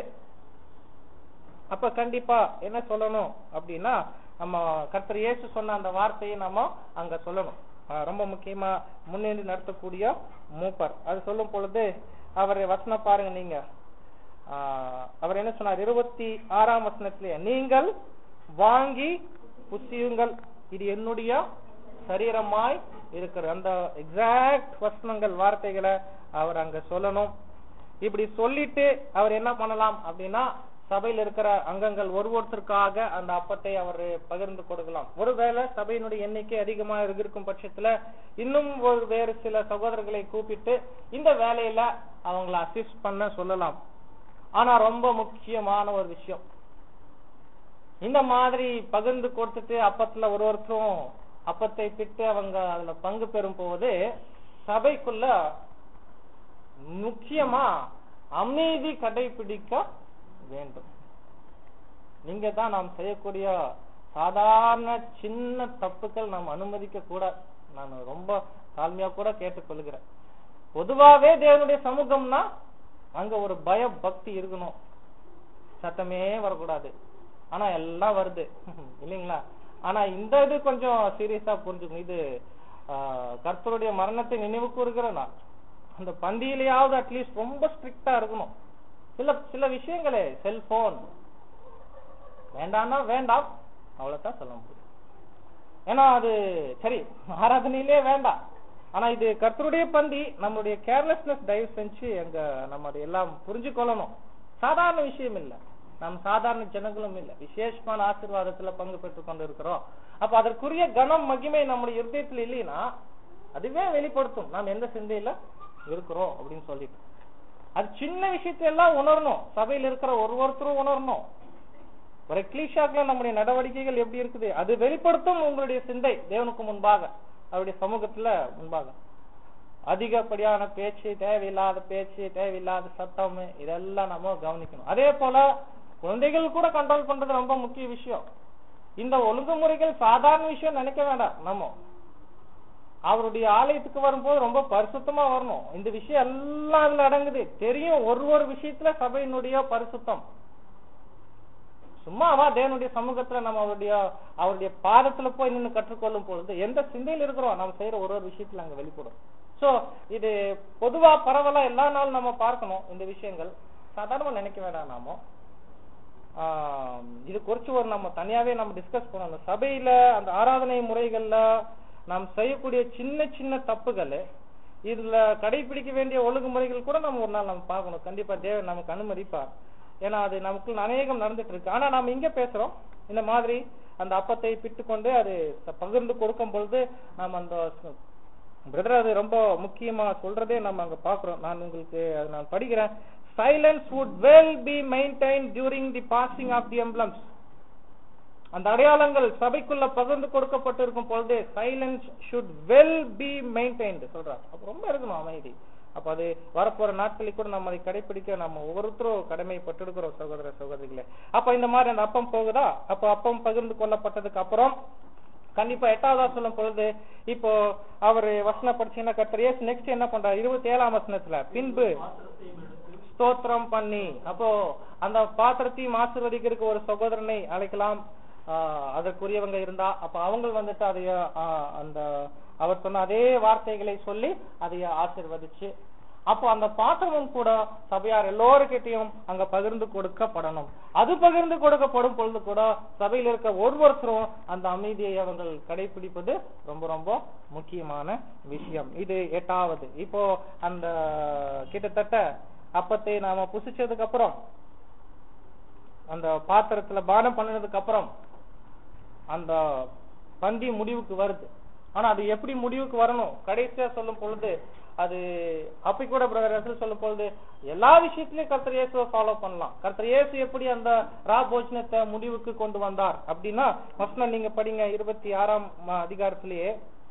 அப்ப கண்டிப்பா என்ன சொல்லணும் அப்படின்னா நம்ம கர்த்தர் இயேசு சொன்ன அந்த வார்த்தையை நம்ம அங்க சொல்லணும் ஆஹ், ரொம்ப முக்கியமா முன்னின்று நடத்தக்கூடிய மூப்பர் அது சொல்லும் பொழுது அவர் வசனம் பாருங்க நீங்க ஆஹ், அவர் என்ன சொன்னார் இருபத்தி ஆறாம் வசனத்திலே நீங்கள் வாங்கி புசியுங்கள் இது என்னுடைய சரீரமாய் இருக்கிற அந்த எக்ஸாக்ட் வசனங்கள் வார்த்தைகளை அவர் அங்க சொல்லணும் இப்படி சொல்லிட்டு அவர் என்ன பண்ணலாம் அப்படின்னா சபையில் இருக்கிற அங்கங்கள் ஒரு ஒருத்தருக்காக அந்த அப்பத்தை அவர் பகிர்ந்து கொடுக்கலாம் ஒருவேளை சபையினுடைய எண்ணிக்கை அதிகமா இருக்கும் பட்சத்துல இன்னும் ஒரு வேறு சில சகோதரர்களை கூப்பிட்டு இந்த வேலையில அவங்கள அசிஸ்ட் பண்ண சொல்லலாம் ஆனா ரொம்ப முக்கியமான ஒரு விஷயம் இந்த மாதிரி பகிர்ந்து கொடுத்துட்டு அப்பத்துல ஒரு ஒருத்தரும் அப்பத்தை பிட்டு அவங்க அதுல பங்கு பெறும் போது சபைக்குள்ள முக்கியமா அமைதி கடைபிடிக்க வேண்டும் நீங்க தான் நாம் செய்யக்கூடிய சாதாரண சின்ன தப்புக்கள் நாம் அனுமதிக்க கூடாது நான் ரொம்ப தாழ்மையா கூட கேட்டுக்கொள்கிறேன் பொதுவாவே தேவனுடைய சமூகம்னா அங்க ஒரு பய பக்தி இருக்கணும் சத்தமே வரக்கூடாது ஆனா எல்லாம் வருது இல்லைங்களா ஆனா இந்த இது கொஞ்சம் சீரியஸா புரிஞ்சுக்கணும் இது ஆஹ், கர்த்தருடைய மரணத்தை நினைவு கூறுகிற நாள் அந்த பந்தியிலேயாவது அட்லீஸ்ட் ரொம்ப ஸ்ட்ரிக்டா இருக்கணும் சில சில விஷயங்களே செல்போன் வேண்டாம்னா வேண்டாம் அவ்வளவுதான் சொல்ல முடியும் ஏன்னா அது சரி ஆராதனையிலே வேண்டாம் ஆனா இது கர்த்தருடைய பந்தி நம்மளுடைய கேர்லெஸ்னஸ் தயவு செஞ்சு அங்க நம்ம அதை எல்லாம் புரிஞ்சு கொள்ளணும் சாதாரண விஷயம் இல்ல நாம் சாதாரண ஜனங்களும் இல்ல விசேஷமான ஆசீர்வாதத்துல பங்கு பெற்றுக் கொண்டு இருக்கிறோம் அப்ப அதற்குரிய கனம் மகிமை நம்முடைய இருதயத்துல இல்லைன்னா அதுவே வெளிப்படுத்தும் நாம் எந்த சிந்தையில இருக்கிறோம் அப்படின்னு சொல்லிட்டு அது சின்ன விஷயத்தை எல்லாம் உணரணும் சபையில் இருக்கிற ஒரு ஒருத்தரும் உணரணும் ஒரு எக்லீஷாக்குல நம்முடைய நடவடிக்கைகள் எப்படி இருக்குது அது வெளிப்படுத்தும் உங்களுடைய சிந்தை தேவனுக்கு முன்பாக அவருடைய சமூகத்துல முன்பாக அதிகப்படியான பேச்சு தேவையில்லாத பேச்சு தேவையில்லாத சத்தம் இதெல்லாம் நம்ம கவனிக்கணும் அதே போல குழந்தைகள் கூட கண்ட்ரோல் பண்றது ரொம்ப முக்கிய விஷயம் இந்த ஒழுங்குமுறைகள் சாதாரண விஷயம் நினைக்க வேண்டாம் நம்ம அவருடைய ஆலயத்துக்கு வரும்போது ரொம்ப பரிசுத்தமா வரணும் இந்த விஷயம் எல்லாம் அதுல அடங்குது தெரியும் ஒரு ஒரு விஷயத்துல சபையினுடைய பரிசுத்தம் சும்மாவா தேவனுடைய சமூகத்துல நம்ம அவருடைய அவருடைய பாதத்துல போய் நின்று கற்றுக்கொள்ளும் பொழுது எந்த சிந்தையில் இருக்கிறோம் நம்ம செய்யற ஒரு ஒரு விஷயத்துல அங்க வெளிப்படும் சோ இது பொதுவா பரவலா எல்லா நாளும் நம்ம பார்க்கணும் இந்த விஷயங்கள் சாதாரணமா நினைக்க வேண்டாம் நாம ஆஹ் இது குறிச்சு ஒரு நம்ம தனியாவே நம்ம டிஸ்கஸ் பண்ணணும் சபையில அந்த ஆராதனை முறைகள்ல நாம் செய்யக்கூடிய சின்ன சின்ன தப்புகள் இதுல கடைபிடிக்க வேண்டிய ஒழுங்குமுறைகள் கூட நம்ம ஒரு நாள் நம்ம பார்க்கணும் கண்டிப்பா தேவன் நமக்கு அனுமதிப்பார் ஏன்னா அது நமக்கு அநேகம் நடந்துட்டு இருக்கு ஆனா நாம இங்க பேசுறோம் இந்த மாதிரி அந்த அப்பத்தை பிட்டு கொண்டு அது பகிர்ந்து கொடுக்கும் பொழுது நாம் அந்த பிரதர் அது ரொம்ப முக்கியமா சொல்றதே நம்ம அங்க பாக்குறோம் நான் உங்களுக்கு அது நான் படிக்கிறேன் silence would well be maintain during the passing of the emblems அந்த அடையாளங்கள் சபைக்குள்ள பகிர்ந்து கொடுக்கப்பட்டிருக்கும் பொழுது silence should well be maintained சொல்றாங்க அப்ப ரொம்ப இருக்கணும் அமைதி அப்ப அது வரப்போற நாட்களில் கூட நம்ம அதை கடைபிடிக்க நம்ம ஒவ்வொருத்தரும் கடமைப்பட்டிருக்கிறோம் சகோதர சகோதரிகளே அப்ப இந்த மாதிரி அந்த அப்பம் போகுதா அப்ப அப்பம் பகிர்ந்து கொள்ளப்பட்டதுக்கு அப்புறம் கண்டிப்பா எட்டாவதா சொல்லும் பொழுது இப்போ அவரு வசனம் படிச்சீங்கன்னா கர்த்தர் இயேசு நெக்ஸ்ட் என்ன பண்றாரு இருபத்தி ஏழாம் வசனத்துல பின்பு ஸ்தோத்திரம் பண்ணி அப்போ அந்த பாத்திரத்தையும் ஆசீர்வதிக்கிறதுக்கு ஒரு சகோதரனை அழைக்கலாம் ஆஹ் அதற்குரியவங்க இருந்தா அப்ப அவங்க வந்துட்டு அதைய ஆஹ் அந்த அவர் சொன்ன அதே வார்த்தைகளை சொல்லி அதைய ஆசீர்வதிச்சு அப்போ அந்த பாத்திரமும் கூட சபையார் எல்லோருக்கிட்டையும் அங்க பகிர்ந்து கொடுக்கப்படணும் அது பகிர்ந்து கொடுக்கப்படும் பொழுது கூட சபையில் இருக்க ஒவ்வொருத்தரும் அந்த அமைதியை அவங்கள் கடைபிடிப்பது ரொம்ப ரொம்ப முக்கியமான விஷயம் இது எட்டாவது இப்போ அந்த கிட்டத்தட்ட அப்பத்தை நாம புசிச்சதுக்கு அப்புறம் அந்த பாத்திரத்துல பானம் பண்ணினதுக்கு அப்புறம் அந்த பந்தி முடிவுக்கு வருது ஆனா அது எப்படி முடிவுக்கு வரணும் கடைசியா சொல்லும் பொழுது அது அப்படி கூட பிரதர் சொல்லும் பொழுது எல்லா விஷயத்திலயும் கர்த்தர் இயேசுவை ஃபாலோ பண்ணலாம் கர்த்தர் இயேசு எப்படி அந்த ரா போஜனத்தை முடிவுக்கு கொண்டு வந்தார் அப்படின்னா வசனம் நீங்க படிங்க இருபத்தி ஆறாம் ம- அதிகாரத்திலேயே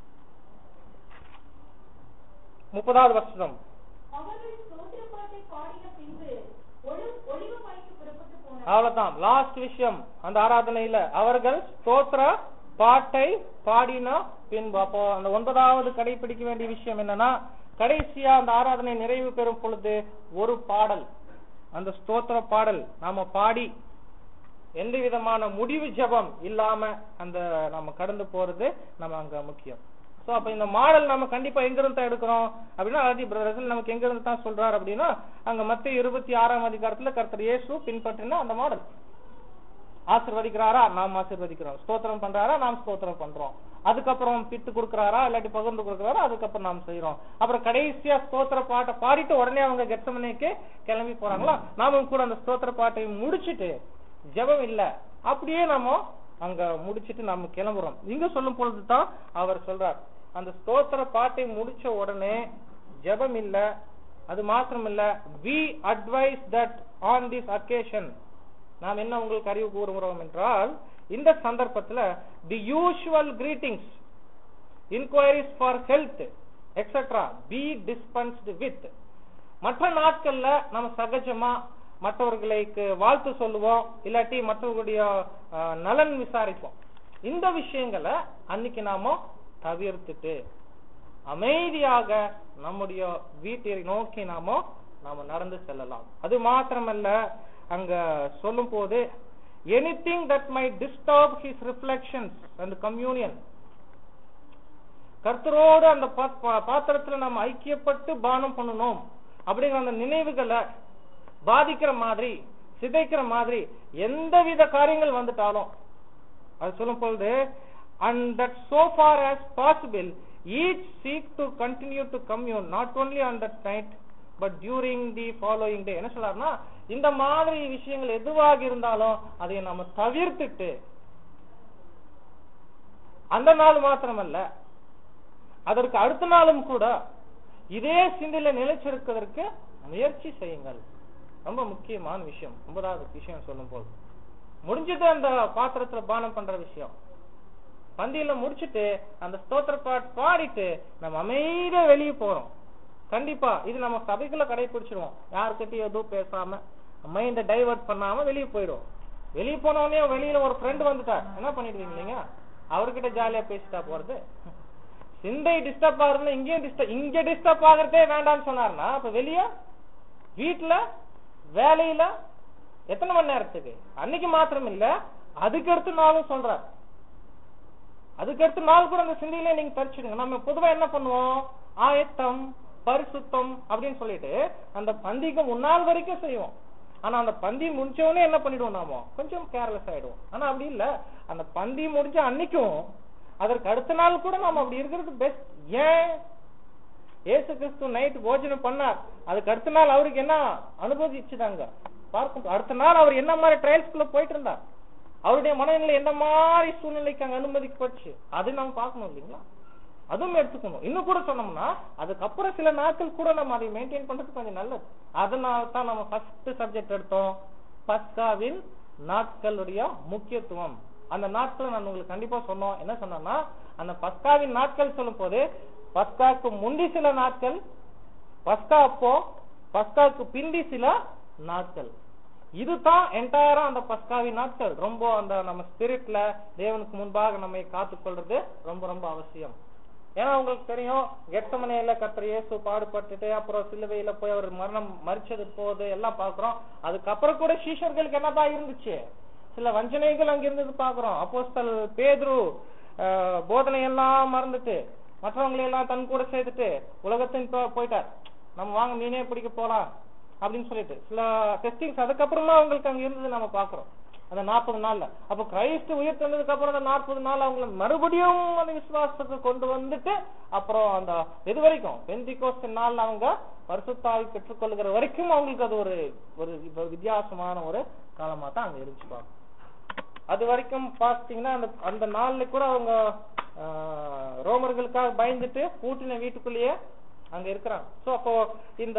முப்பதாவது வருஷம் அவர்கள் ஸ்தோத்திரப்பாட்டை பாடின பின்பு ஒளி- ஒலிவ மலைக்கு புறப்பட்டு போனார்கள் அவ்வளவுதான் லாஸ்ட் விஷயம் அந்த ஆராதனையில அவர்கள் ஸ்தோத்திர பாட்டை பாடின பின்பு அப்போ அந்த ஒன்பதாவது கடைபிடிக்க வேண்டிய விஷயம் என்னன்னா கடைசியா அந்த ஆராதனை நிறைவு பெறும் பொழுது ஒரு பாடல் அந்த ஸ்தோத்திர பாடல் நாம பாடி எந்த விதமான முடிவு ஜெபம் இல்லாம அந்த நம்ம கடந்து போறது நம்ம அங்க முக்கியம் சோ அப்ப இந்த மாடல் நம்ம கண்டிப்பா எங்க இருந்து தான் எடுக்கிறோம் அப்படின்னா ஆதி பிரதர்ஸ் நமக்கு எங்க இருந்து தான் சொல்றாரு அப்படின்னா அங்க மத்திய இருபத்தி ஆறாம் அதிகாரத்துல கர்த்தர் இயேசு பின்பற்றின அந்த மாடல் ஆசிர்வதிக்கிறாரா நாம் ஆசிர்வதிக்கிறோம் ஸ்தோத்திரம் பண்றாரா நாம் ஸ்தோத்திரம் பண்றோம் அதுக்கப்புறம் பிட்டு கொடுக்கறாரா இல்லாட்டி பகிர்ந்து கொடுக்கறாரா அதுக்கப்புறம் நாம் செய்யறோம் அப்புறம் கடைசியா ஸ்தோத்திர பாட்டை பாடிட்டு உடனே அவங்க கெட்சமனைக்கு கிளம்பி போறாங்களா நாமும் கூட அந்த ஸ்தோத்திர பாட்டை முடிச்சிட்டு ஜெபம் இல்ல அப்படியே நாம அங்க முடிச்சிட்டு நாம கிளம்புறோம் இங்க சொல்லும் பொழுதுதான் அவர் சொல்றார் அந்த ஸ்தோத்திர பாட்டை முடிச்ச உடனே ஜெபம் இல்ல அது மாத்திரம் இல்ல we advise that on this occasion நாம் என்ன உங்களுக்கு அறிவு கூறுகிறோம் என்றால் இந்த சந்தர்ப்பத்துல the usual greetings inquiries for health etcetera be dispensed with மற்ற நாட்கள்ல நம்ம சகஜமா மற்றவர்களுக்கு வாழ்த்து சொல்லுவோம் இல்லாட்டி மற்றவர்களுடைய அஹ், நலன் விசாரிப்போம் இந்த விஷயங்களை அன்னைக்கு நாம தவிர்த்துட்டு அமைதியாக நம்முடைய வீட்டை நோக்கி நாம நாம நடந்து செல்லலாம் அது மாத்திரமல்ல அங்க சொல்லும் போது anything that may disturb his reflections and communion கர்த்தரோடு அந்த பா- பா- பாத்திரத்துல நம்ம ஐக்கியப்பட்டு பானம் பண்ணணும் அப்படிங்கிற அந்த நினைவுகளை பாதிக்கிற மாதிரி சிதைக்கிற மாதிரி எந்தவித காரியங்கள் வந்துட்டாலும் அது சொல்லும் பொழுது and that so far as possible each seek to continue to commune not only on that night but during the following day என்ன சொல்றாருன்னா இந்த மாதிரி விஷயங்கள் எதுவாக இருந்தாலும் அதை நம்ம தவிர்த்துட்டு அந்த நாள் மாத்திரமல்ல அதற்கு அடுத்த நாளும் கூட இதே சிந்தையில நிலைச்சிருக்கிறதற்கு முயற்சி செய்யுங்கள் ரொம்ப முக்கியமான விஷயம் ஒன்பதாவது விஷயம் சொல்லும் போது முடிஞ்சது அந்த பாத்திரத்துல பானம் பண்ற விஷயம் பந்தியில முடிச்சிட்டு அந்த ஸ்தோத்திர பாட்டு பாடிட்டு நம்ம அமைதியா வெளியே போறோம் கண்டிப்பா இது நம்ம சபைக்குள்ள கடைபிடிச்சிருவோம் யாருக்கிட்டையும் எதுவும் பேசாம மைண்ட டைவர்ட் பண்ணாம வெளியே போயிடும் வெளியே போன உடனே வெளியில ஒரு ஃப்ரெண்ட் வந்துட்டார் என்ன பண்ணிடுவீங்க நீங்க அவர்கிட்ட ஜாலியா பேசிட்டா போறது சிந்தை டிஸ்டர்ப் ஆகுதுன்னா இங்கேயும் டிஸ்டர்ப் இங்க டிஸ்டர்ப் ஆகுறதே வேண்டாம்னு சொன்னார்னா அப்ப வெளிய வீட்டுல வேலையில எத்தனை மணி நேரத்துக்கு அன்னைக்கு மாத்திரம் இல்ல அதுக்கு அடுத்த நாளும் சொல்றார் அதுக்கு அடுத்த நாள் கூட அந்த சிந்தையில நீங்க தரிச்சிடுங்க நம்ம பொதுவா என்ன பண்ணுவோம் ஆயத்தம் பரிசுத்தம் அப்படின்னு சொல்லிட்டு அந்த பந்திக்கு முன்னாள் வரைக்கும் செய்வோம் ஆனா அந்த பந்தி முடிச்சவனே என்ன பண்ணிடுவோம் நாம கொஞ்சம் கேர்லெஸ் ஆயிடுவோம் ஆனா அப்படி இல்ல அந்த பந்தி முடிஞ்ச அன்னைக்கும் அதற்கு அடுத்த நாள் கூட நாம அப்படி இருக்கிறது பெஸ்ட் ஏன் ஏசு கிறிஸ்து நைட் போஜனம் பண்ணார் அதுக்கு அடுத்த நாள் அவருக்கு என்ன அனுபவிச்சுதாங்க பார்க்கும் அடுத்த நாள் அவர் என்ன மாதிரி ட்ரையல்ஸ்குள்ள போயிட்டு இருந்தார் அவருடைய மனநிலை என்ன மாதிரி சூழ்நிலைக்கு அங்க அனுமதிக்கப்பட்டுச்சு அது நம்ம பார்க்கணும் இல்லைங்களா அதுவும் எடுத்துக்கணும் இன்னும் கூட சொன்னோம்னா அதுக்கப்புறம் சில நாட்கள் கூட நம்ம அதை மெயின்டைன் பண்றது கொஞ்சம் நல்லது அதனால தான் நம்ம ஃபர்ஸ்ட் சப்ஜெக்ட் எடுத்தோம் பஸ்காவின் நாட்களுடைய முக்கியத்துவம் அந்த நாட்கள் நான் உங்களுக்கு கண்டிப்பா சொன்னோம் என்ன சொன்னோம்னா அந்த பஸ்காவின் நாட்கள் சொல்லும் போது பஸ்காக்கு முந்தி சில நாட்கள் பஸ்கா அப்போ பஸ்காக்கு பிந்தி சில நாட்கள் இதுதான் என்டையரா அந்த பஸ்காவின் நாட்கள் ரொம்ப அந்த நம்ம ஸ்பிரிட்ல தேவனுக்கு முன்பாக நம்மை காத்துக்கொள்றது ரொம்ப ரொம்ப அவசியம் ஏன்னா உங்களுக்கு தெரியும் கெட்டமனையில கத்திர இயேசு பாடுபட்டுட்டு அப்புறம் சிலுவையில போய் அவர் மரணம் மறிச்சது போகுது எல்லாம் பாக்குறோம் அதுக்கப்புறம் கூட சீஷர்களுக்கு என்னதான் இருந்துச்சு சில வஞ்சனைகள் அங்க இருந்தது பாக்குறோம் அப்போஸ்தல் பேதுரு அஹ், போதனை எல்லாம் மறந்துட்டு மற்றவங்களை எல்லாம் தன் கூட சேர்த்துட்டு உலகத்தின் போ- போயிட்டார் நம்ம வாங்க மீனே பிடிக்க போலாம் அப்படின்னு சொல்லிட்டு சில டெஸ்டிங்ஸ் அதுக்கப்புறமா அவங்களுக்கு அங்க இருந்தது நம்ம பாக்குறோம் அந்த நாற்பது நாள்ல அப்ப கிரைஸ்ட் உயிர் தந்ததுக்கு அப்புறம் அந்த நாற்பது நாள் அவங்கள மறுபடியும் அந்த விசுவாசத்துக்கு கொண்டு வந்துட்டு அப்புறம் அந்த இது வரைக்கும் பெந்திகோஸ்ட் நாள்ல அவங்க பரிசுத்தாவி பெற்றுக்கொள்கிற வரைக்கும் அவங்களுக்கு அது ஒரு ஒரு ஒரு வித்தியாசமான ஒரு காலமா தான் அங்க இருந்துச்சு அது வரைக்கும் பாத்தீங்கன்னா அந்த அந்த நாள்ல கூட அவங்க ஆஹ், ரோமர்களுக்காக பயந்துட்டு பூட்டின வீட்டுக்குள்ளேயே அங்க இருக்கிறாங்க சோ அப்போ இந்த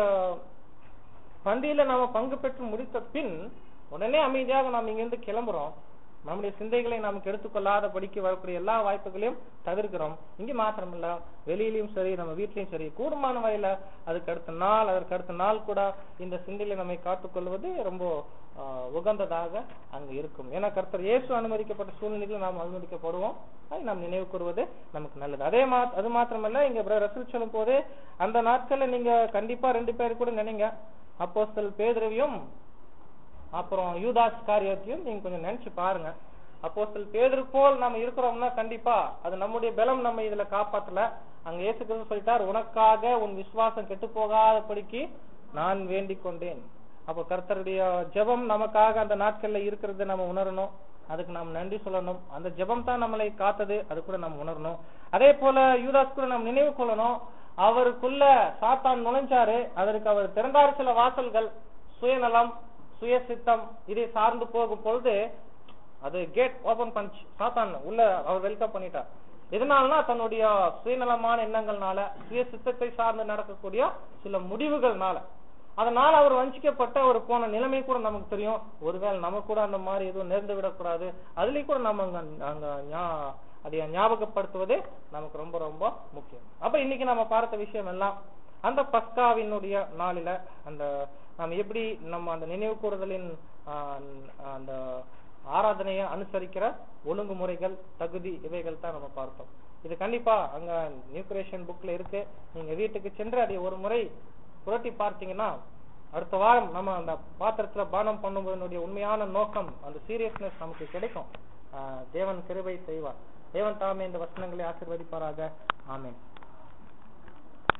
பந்தியில நாம பங்கு பெற்று முடித்த பின் உடனே அமைதியாக நாம் இங்கிருந்து கிளம்புறோம் நம்முடைய சிந்தைகளை நமக்கு எடுத்துக்கொள்ளாதபடிக்கு வரக்கூடிய எல்லா வாய்ப்புகளையும் தவிர்க்கிறோம் இங்க மாத்திரமில்ல வெளியிலயும் சரி நம்ம வீட்லயும் சரி கூடுமான வகையில அதுக்கு அடுத்த நாள் அதற்கு அடுத்த நாள் கூட இந்த சிந்தையில நம்மை காத்துக்கொள்வது ரொம்ப ஆஹ், உகந்ததாக அங்க இருக்கும் ஏன்னா கர்த்தர் இயேசு அனுமதிக்கப்பட்ட சூழ்நிலைகள் நாம் அனுமதிக்கப்படுவோம் அதை நாம் நினைவு கூறுவது நமக்கு நல்லது அதே மா அது மாத்திரமல்ல இங்க ரசூல் சொல்லும் போது அந்த நாட்கள்ல நீங்க கண்டிப்பா ரெண்டு பேர் கூட நினைங்க அப்போஸ்தல் பேதுருவையும் அப்புறம் யூதாஸ் காரியத்தையும் நீங்க கொஞ்சம் நினைச்சு பாருங்க அப்போஸ்தல் பேதுரு போல் நம்ம இருக்கிறோம்னா கண்டிப்பா அது நம்முடைய பலம் நம்ம இதுல காப்பாத்தல அங்க இயேசு கிறிஸ்து சொல்லிட்டார் உனக்காக உன் விசுவாசம் கெட்டு போகாதபடிக்கு நான் வேண்டிக் கொண்டேன் அப்போ கர்த்தருடைய ஜெபம் நமக்காக அந்த நாட்கள்ல இருக்கிறது நம்ம உணரணும் அதுக்கு நாம் நன்றி சொல்லணும் அந்த ஜெபம் தான் நம்மளை காத்தது அது கூட நம்ம உணரணும் அதே போல யூதாஸ் கூட நாம் நினைவு கொள்ளணும் அவருக்குள்ள சாத்தான் நுழைஞ்சாரு அதற்கு அவர் திறந்தார் சில வாசல்கள் சுயநலம் சுயசித்தம் இதை சார்ந்து போகும் பொழுது அது கேட் ஓபன் பண்ணிச்சு சாத்தான் உள்ள அவர் வெல்கம் பண்ணிட்டார் எதனாலனா தன்னுடைய சுயநலமான எண்ணங்கள்னால சுய சித்தத்தை சார்ந்து நடக்கக்கூடிய சில முடிவுகள்னால அதனால அவர் வஞ்சிக்கப்பட்ட ஒரு போன நிலைமை கூட நமக்கு தெரியும் ஒருவேளை நமக்கு கூட அந்த மாதிரி எதுவும் நேர்ந்து விடக்கூடாது அதுலயும் கூட நம்ம அங்க அங்க ஞா- அதை ஞாபகப்படுத்துவது நமக்கு ரொம்ப ரொம்ப முக்கியம் அப்ப இன்னைக்கு நம்ம பார்த்த விஷயம் எல்லாம் அந்த பஸ்காவினுடைய நாளில அந்த நாம் எப்படி நம்ம அந்த நினைவு கூறுதலின் ஆஹ், அந்த ஆராதனையை அனுசரிக்கிற ஒழுங்குமுறைகள் தகுதி இவைகள் தான் நம்ம பார்த்தோம் இது கண்டிப்பா அங்க நியூக்ரேஷன் புக்ல இருக்கு நீங்க வீட்டுக்கு சென்று அதை ஒரு முறை புரட்டி பார்த்தீங்கன்னா அடுத்த வாரம் நம்ம அந்த பாத்திரத்துல பானம் பண்ணுவதனுடைய உண்மையான நோக்கம் அந்த சீரியஸ்னஸ் நமக்கு கிடைக்கும் ஆஹ் தேவன் கிருபை செய்வார் தேவன் தாமே இந்த வசனங்களை ஆசீர்வதிப்பாராக ஆமென்